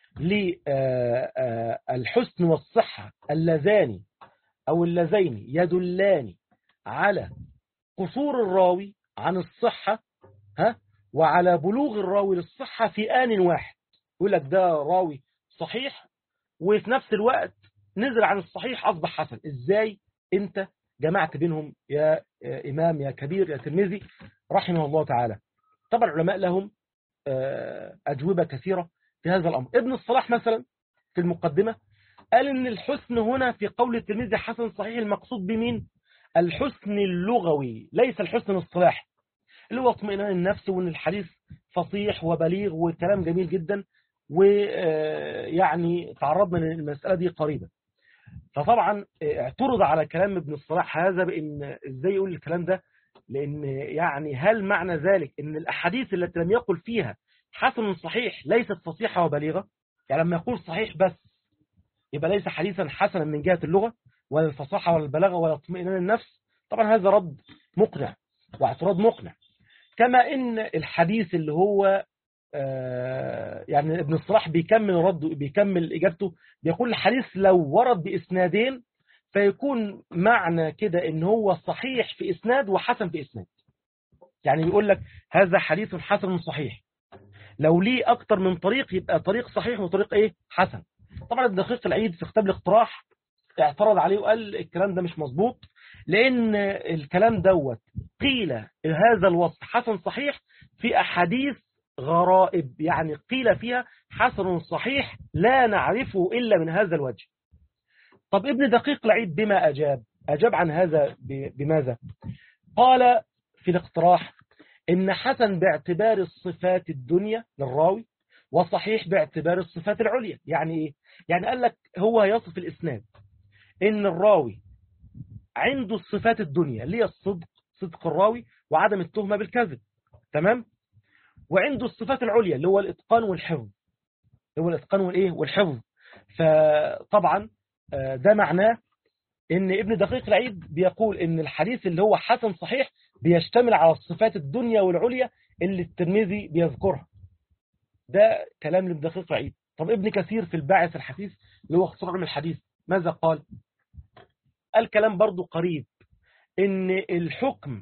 للحسن والصحة اللذان او اللذين يدلان على قصور الراوي عن الصحة ها وعلى بلوغ الراوي للصحة في آن واحد يقول لك ده راوي صحيح وفي نفس الوقت نزل عن الصحيح أصبح حسن إزاي أنت جمعت بينهم يا إمام يا كبير يا ترمذي رحمه الله تعالى طبعا العلماء لهم أجوبة كثيرة في هذا الأمر ابن الصلاح مثلا في المقدمة قال إن الحسن هنا في قول الترمذي حسن صحيح المقصود بمين الحسن اللغوي ليس الحسن الصلاحي اللي هو اطمئنان النفس وان الحديث فصيح وبليغ وكلام جميل جدا ويعني تعرضنا للمسألة دي قريبا فطبعا اعترض على كلام ابن الصلاح هذا بان ازاي يقول الكلام ده لان يعني هل معنى ذلك ان الاحاديث التي لم يقل فيها حسن صحيح ليست فصيحة وبليغة يعني لما يقول صحيح بس يبقى ليس حديثا حسنا من جهة اللغة ولا الفصاحة ولا البلاغة ولا اطمئنان النفس طبعا هذا رد مقنع واعتراض مقنع كما ان الحديث اللي هو آه يعني ابن الصلاح بيكمل رده بيكمل اجابته بيقول الحديث لو ورد باسنادين فيكون معنى كده ان هو صحيح في اسناد وحسن في اسناد يعني بيقول لك هذا حديث حسن صحيح لو ليه اكتر من طريق يبقى طريق صحيح وطريق ايه حسن طبعا ابن دقيق العيد في كتاب الاقتراح اعترض عليه وقال الكلام ده مش مظبوط لان الكلام دوت قيل هذا الوصف حسن صحيح في احاديث غرائب يعني قيل فيها حسن صحيح لا نعرفه الا من هذا الوجه طب ابن دقيق العيد بما اجاب اجاب عن هذا بماذا قال في الاقتراح ان حسن باعتبار الصفات الدنيا للراوي وصحيح باعتبار الصفات العليا يعني ايه يعني قال لك هو يصف الاسناد ان الراوي عنده الصفات الدنيا اللي هي الصدق صدق الراوي وعدم التهمة بالكذب تمام وعنده الصفات العليا اللي هو الاتقان والحفظ اللي هو الاتقان والايه والحفظ فطبعا ده معناه ان ابن دقيق العيد بيقول ان الحديث اللي هو حسن صحيح بيشتمل على الصفات الدنيا والعليا اللي الترمذي بيذكرها ده كلام لابن دقيق العيد طب ابن كثير في الباعث الحديث اللي هو اختصار علم الحديث ماذا قال قال كلام برضو قريب ان الحكم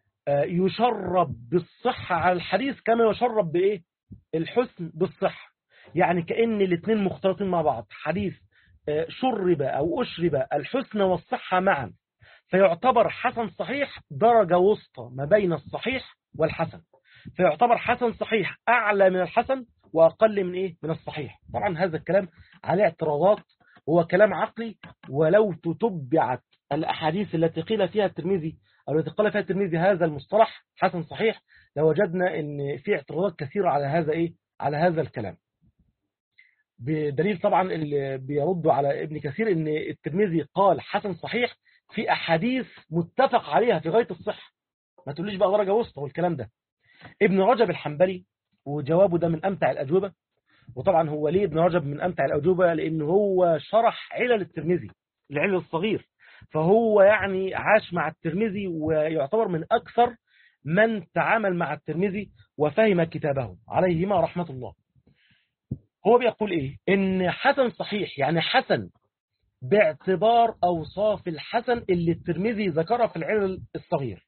يشرب بالصحة على الحديث كما يشرب بايه الحسن بالصحة يعني كأن الاثنين مختلطين مع بعض حديث شرب او اشرب الحسن والصحة معا فيعتبر حسن صحيح درجة وسطى ما بين الصحيح والحسن فيعتبر حسن صحيح اعلى من الحسن واقل من ايه من الصحيح طبعا هذا الكلام عليه اعتراضات هو كلام عقلي ولو تتبعت الأحاديث التي قيل فيها الترمذي أو التي قال فيها الترمذي هذا المصطلح حسن صحيح لوجدنا ان في اعتراضات كثيرة على هذا إيه على هذا الكلام بدليل طبعا اللي بيردوا على ابن كثير ان الترمذي قال حسن صحيح في أحاديث متفق عليها في غاية الصحة ما تقوليش بقى درجة وسطى والكلام ده ابن رجب الحنبلي وجوابه ده من أمتع الأجوبة وطبعا هو ليه ابن رجب من أمتع الأجوبة لأن هو شرح علل الترمذي العلل الصغير فهو يعني عاش مع الترمذي ويعتبر من أكثر من تعامل مع الترمذي وفهم كتابه عليهما رحمة الله هو بيقول إيه إن حسن صحيح يعني حسن باعتبار أوصاف الحسن اللي الترمذي ذكرها في العلل الصغير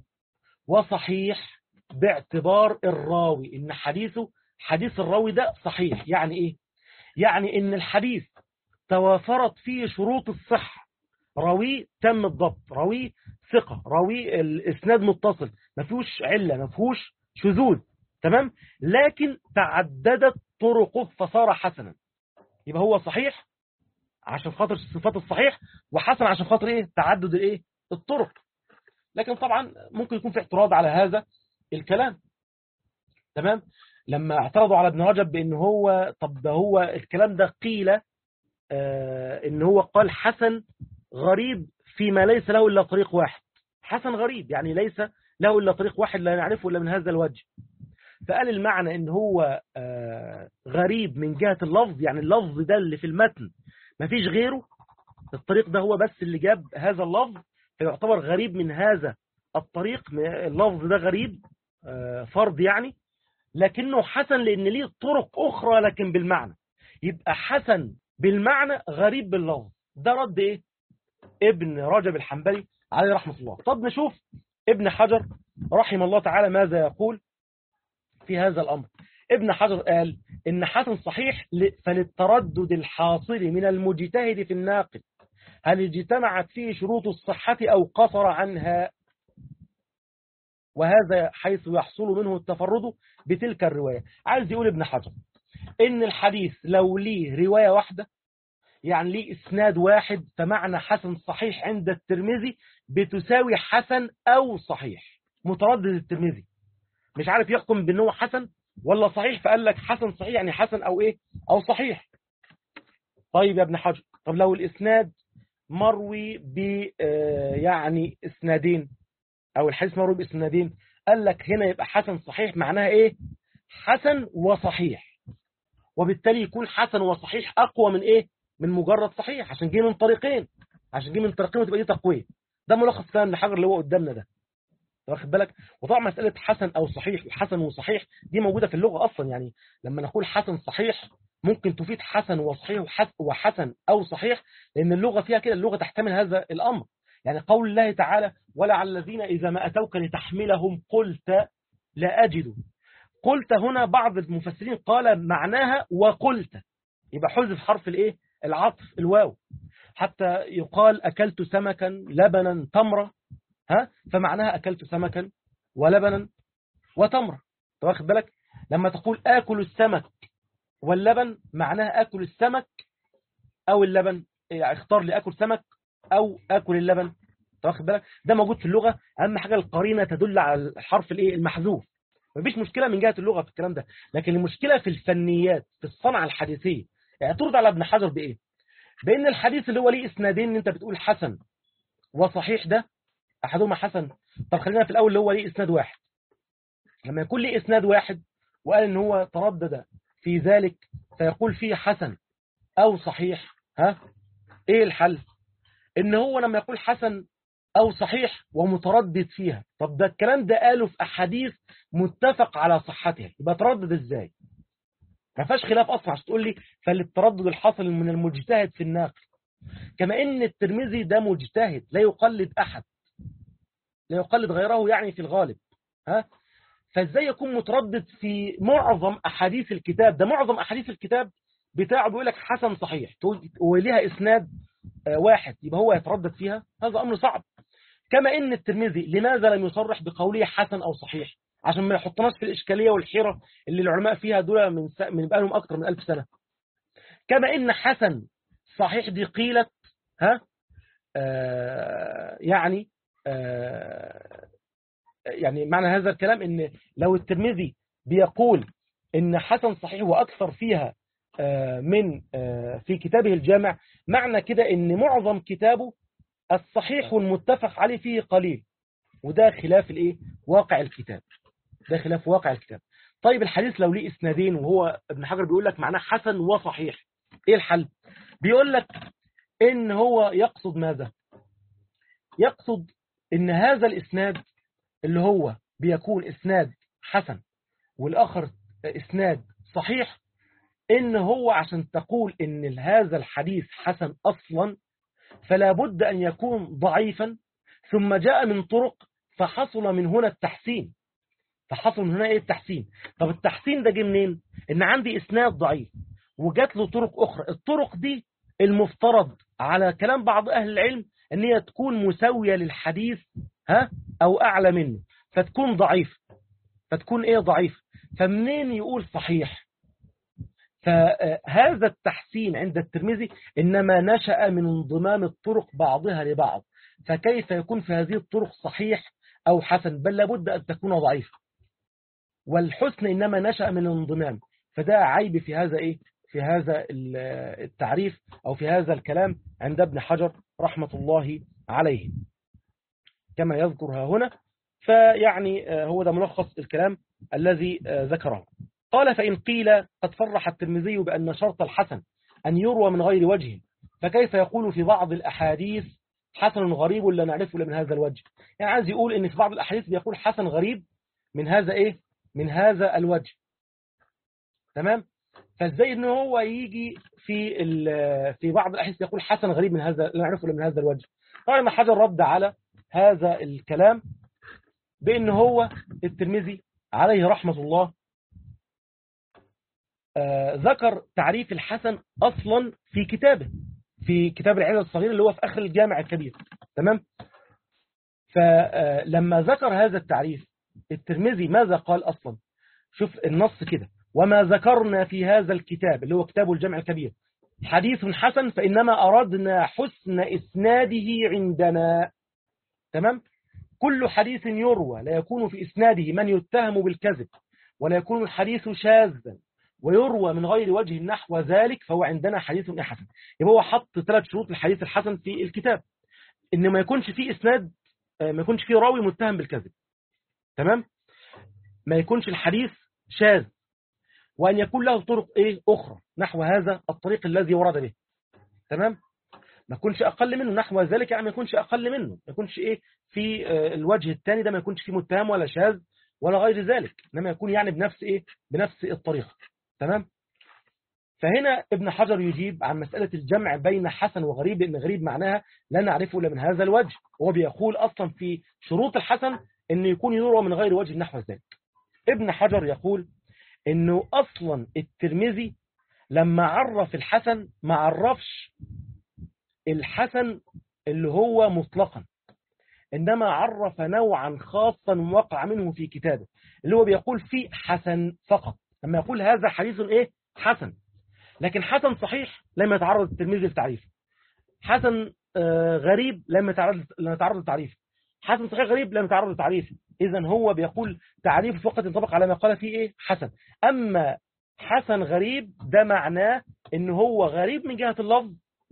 وصحيح باعتبار الراوي إن حديثه حديث الراوي ده صحيح يعني إيه يعني إن الحديث توافرت فيه شروط الصحة راوي تم الضبط راوي ثقة راوي الإسناد متصل ما فيهوش علة ما فيهوش شذوذ تمام لكن تعددت طرقه فصار حسنا يبقى هو صحيح عشان خاطر صفات الصحيح وحسن عشان خاطر ايه تعدد الايه الطرق لكن طبعا ممكن يكون في اعتراض على هذا الكلام تمام لما اعترضوا على ابن رجب بان هو طب ده هو الكلام ده قيل آه ان هو قال حسن غريب فيما ليس له الا طريق واحد حسن غريب يعني ليس له الا طريق واحد لا نعرفه الا من هذا الوجه فقال المعنى ان هو آه غريب من جهة اللفظ يعني اللفظ ده اللي في المتن ما فيش غيره الطريق ده هو بس اللي جاب هذا اللفظ فيعتبر غريب من هذا الطريق اللفظ ده غريب آه فرض يعني لكنه حسن لان ليه طرق اخرى لكن بالمعنى يبقى حسن بالمعنى غريب باللفظ ده رد ايه ابن رجب الحنبلي عليه رحمة الله طب نشوف ابن حجر رحمه الله تعالى ماذا يقول في هذا الأمر ابن حجر قال إن حسن صحيح فللتردد الحاصل من المجتهد في الناقد هل اجتمعت فيه شروط الصحة أو قصر عنها وهذا حيث يحصل منه التفرد بتلك الرواية عايز يقول ابن حجر إن الحديث لو ليه رواية واحدة يعني ليه إسناد واحد فمعنى حسن صحيح عند الترمذي بتساوي حسن أو صحيح متردد الترمذي مش عارف يحكم بأنه حسن ولا صحيح فقال لك حسن صحيح يعني حسن أو إيه أو صحيح طيب يا ابن حجر طب لو الإسناد مروي ب يعني إسنادين أو الحديث مروي بإسنادين قال لك هنا يبقى حسن صحيح معناها إيه حسن وصحيح وبالتالي يكون حسن وصحيح أقوى من إيه من مجرد صحيح عشان جه من طريقين عشان دي من ترقيم تبقى دي تقويه ده ملخص كلام ابن حجر اللي هو قدامنا ده واخد بالك وطبعا مساله حسن او صحيح وحسن وصحيح دي موجوده في اللغه اصلا يعني لما نقول حسن صحيح ممكن تفيد حسن وصحيح وحس- وحسن او صحيح لان اللغه فيها كده اللغه تحتمل هذا الامر يعني قول الله تعالى ولا على الذين اذا ما اتوك لتحملهم قلت لا اجد قلت هنا بعض المفسرين قال معناها وقلت يبقى حذف حرف الايه العطف الواو حتى يقال اكلت سمكا لبنا تمره ها فمعناها اكلت سمكا ولبنا وتمره أنت واخد بالك لما تقول اكل السمك واللبن معناها اكل السمك او اللبن يعني اختار لي اكل سمك او اكل اللبن أنت واخد بالك ده موجود في اللغه اهم حاجه القرينه تدل على الحرف الايه المحذوف مفيش مشكله من جهه اللغه في الكلام ده لكن المشكله في الفنيات في الصنعه الحديثيه يعني ترد على ابن حجر بايه بان الحديث اللي هو ليه اسنادين ان انت بتقول حسن وصحيح ده احدهما حسن طب خلينا في الاول اللي هو ليه اسناد واحد لما يكون ليه اسناد واحد وقال ان هو تردد في ذلك فيقول فيه حسن او صحيح ها ايه الحل ان هو لما يقول حسن او صحيح ومتردد فيها طب ده الكلام ده قاله في احاديث متفق على صحتها يبقى تردد ازاي ما فيهاش خلاف اصلا عشان تقول لي فالتردد الحاصل من المجتهد في الناقل كما ان الترمذي ده مجتهد لا يقلد احد لا يقلد غيره يعني في الغالب ها فازاي يكون متردد في معظم احاديث الكتاب ده معظم احاديث الكتاب بتاعه بيقول لك حسن صحيح تقول وليها اسناد آه، واحد يبقى هو يتردد فيها هذا امر صعب كما ان الترمذي لماذا لم يصرح بقوله حسن او صحيح عشان ما يحطناش في الاشكاليه والحيره اللي العلماء فيها دول من س... من بقالهم اكثر من ألف سنه كما ان حسن صحيح دي قيلت ها آه يعني آه يعني معنى هذا الكلام ان لو الترمذي بيقول ان حسن صحيح واكثر فيها آه من آه في كتابه الجامع معنى كده ان معظم كتابه الصحيح والمتفق عليه فيه قليل وده خلاف الايه واقع الكتاب ده خلاف واقع الكتاب طيب الحديث لو ليه اسنادين وهو ابن حجر بيقول لك معناه حسن وصحيح ايه الحل بيقول لك ان هو يقصد ماذا يقصد ان هذا الاسناد اللي هو بيكون اسناد حسن والاخر اسناد صحيح ان هو عشان تقول ان هذا الحديث حسن اصلا فلا بد ان يكون ضعيفا ثم جاء من طرق فحصل من هنا التحسين فحصل من هنا ايه التحسين طب التحسين ده جه منين ان عندي اسناد ضعيف وجات له طرق اخرى الطرق دي المفترض على كلام بعض اهل العلم ان هي تكون مساويه للحديث ها او اعلى منه فتكون ضعيف فتكون ايه ضعيف فمنين يقول صحيح فهذا التحسين عند الترمذي انما نشأ من انضمام الطرق بعضها لبعض فكيف يكون في هذه الطرق صحيح او حسن بل لابد ان تكون ضعيفه والحسن انما نشأ من الانضمام فده عيب في هذا ايه في هذا التعريف او في هذا الكلام عند ابن حجر رحمة الله عليه كما يذكرها هنا فيعني هو ده ملخص الكلام الذي ذكره قال فإن قيل قد صرح الترمذي بأن شرط الحسن أن يروى من غير وجه فكيف يقول في بعض الأحاديث حسن غريب لا نعرفه إلا من هذا الوجه يعني عايز يقول إن في بعض الأحاديث بيقول حسن غريب من هذا إيه من هذا الوجه تمام فازاي ان هو يجي في في بعض الاحاديث يقول حسن غريب من هذا لا نعرفه من هذا الوجه طبعا ما حجر رد على هذا الكلام بان هو الترمذي عليه رحمه الله آه ذكر تعريف الحسن اصلا في كتابه في كتاب العلل الصغير اللي هو في اخر الجامع الكبير تمام فلما ذكر هذا التعريف الترمذي ماذا قال اصلا شوف النص كده وما ذكرنا في هذا الكتاب اللي هو كتاب الجمع الكبير حديث حسن فإنما أردنا حسن إسناده عندنا تمام كل حديث يروى لا يكون في إسناده من يتهم بالكذب ولا يكون الحديث شاذا ويروى من غير وجه نحو ذلك فهو عندنا حديث حسن يبقى هو حط ثلاث شروط للحديث الحسن في الكتاب إن ما يكونش فيه إسناد ما يكونش فيه راوي متهم بالكذب تمام ما يكونش الحديث شاذ وأن يكون له طرق إيه أخرى نحو هذا الطريق الذي ورد به تمام ما يكونش أقل منه نحو ذلك يعني ما يكونش أقل منه ما يكونش إيه في الوجه الثاني ده ما يكونش فيه متهم ولا شاذ ولا غير ذلك إنما يكون يعني بنفس إيه بنفس الطريقة تمام فهنا ابن حجر يجيب عن مسألة الجمع بين حسن وغريب لأن غريب معناها لا نعرفه إلا من هذا الوجه وهو بيقول أصلا في شروط الحسن أن يكون يروى من غير وجه نحو ذلك ابن حجر يقول أنه أصلا الترمذي لما عرف الحسن ما عرفش الحسن اللي هو مطلقا إنما عرف نوعا خاصا وقع منه في كتابه اللي هو بيقول فيه حسن فقط لما يقول هذا حديث إيه حسن لكن حسن صحيح لم يتعرض الترمذي للتعريف حسن غريب لم يتعرض لم يتعرض للتعريف حسن صحيح غريب لم يتعرض للتعريف اذا هو بيقول تعريف فقط ينطبق على ما قال فيه ايه حسن اما حسن غريب ده معناه ان هو غريب من جهة اللفظ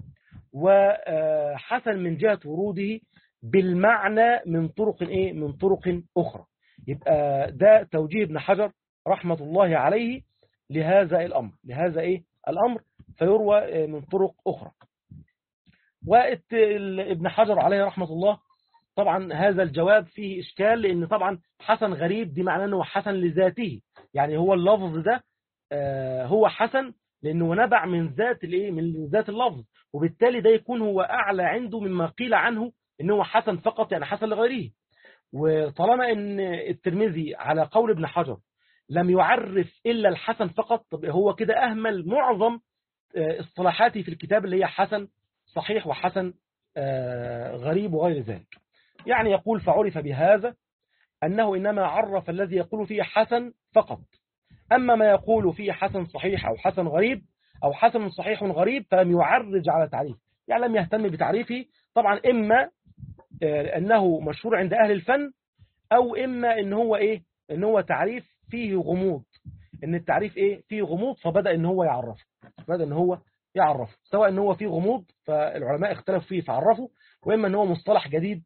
وحسن من جهة وروده بالمعنى من طرق ايه من طرق اخرى يبقى ده توجيه ابن حجر رحمة الله عليه لهذا الامر لهذا ايه الأمر فيروى من طرق أخرى وابن حجر عليه رحمة الله طبعا هذا الجواب فيه إشكال لأن طبعا حسن غريب دي معناه أنه حسن لذاته يعني هو اللفظ ده هو حسن لأنه نبع من ذات الايه من ذات اللفظ وبالتالي ده يكون هو أعلى عنده مما قيل عنه أنه هو حسن فقط يعني حسن لغيره وطالما أن الترمذي على قول ابن حجر لم يعرف إلا الحسن فقط طب هو كده أهمل معظم اصطلاحاتي في الكتاب اللي هي حسن صحيح وحسن غريب وغير ذلك يعني يقول فعرف بهذا أنه إنما عرف الذي يقول فيه حسن فقط أما ما يقول فيه حسن صحيح أو حسن غريب أو حسن صحيح غريب فلم يعرج على تعريف يعني لم يهتم بتعريفه طبعا إما أنه مشهور عند أهل الفن أو إما أن هو إيه أن هو تعريف فيه غموض ان التعريف ايه فيه غموض فبدأ ان هو يعرفه بدأ ان هو يعرفه سواء ان هو فيه غموض فالعلماء اختلفوا فيه فعرفوا واما ان هو مصطلح جديد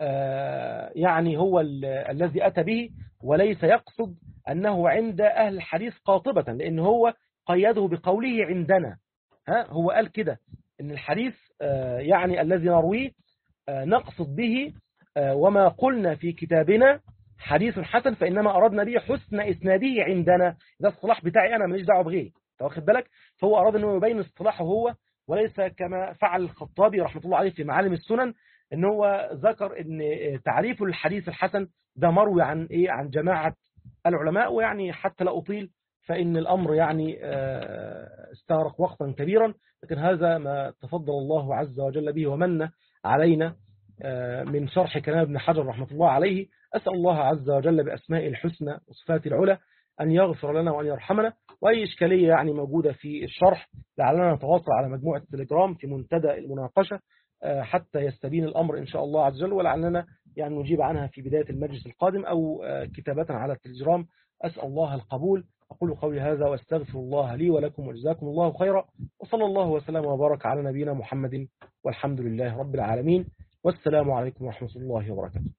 آه يعني هو الذي اتى به وليس يقصد انه عند اهل الحديث قاطبة لان هو قيده بقوله عندنا ها هو قال كده ان الحديث آه يعني الذي نرويه آه نقصد به وما قلنا في كتابنا حديث حسن فإنما أردنا به حسن إسناده عندنا ده الصلاح بتاعي أنا ماليش دعوه بغيري واخد بالك فهو أراد أنه يبين اصطلاحه هو وليس كما فعل الخطابي رحمة الله عليه في معالم السنن ان هو ذكر ان تعريف الحديث الحسن ده مروي عن ايه عن جماعة العلماء ويعني حتى لا أطيل فإن الأمر يعني استغرق وقتا كبيرا لكن هذا ما تفضل الله عز وجل به ومن علينا من شرح كلام ابن حجر رحمة الله عليه أسأل الله عز وجل بأسماء الحسنى وصفات العلى أن يغفر لنا وأن يرحمنا وأي إشكالية يعني موجودة في الشرح لعلنا نتواصل على مجموعة التليجرام في منتدى المناقشة حتى يستبين الأمر إن شاء الله عز وجل ولعلنا يعني نجيب عنها في بداية المجلس القادم أو كتابة على التليجرام أسأل الله القبول أقول قولي هذا واستغفر الله لي ولكم وجزاكم الله خيرا وصلى الله وسلم وبارك على نبينا محمد والحمد لله رب العالمين والسلام عليكم ورحمة الله وبركاته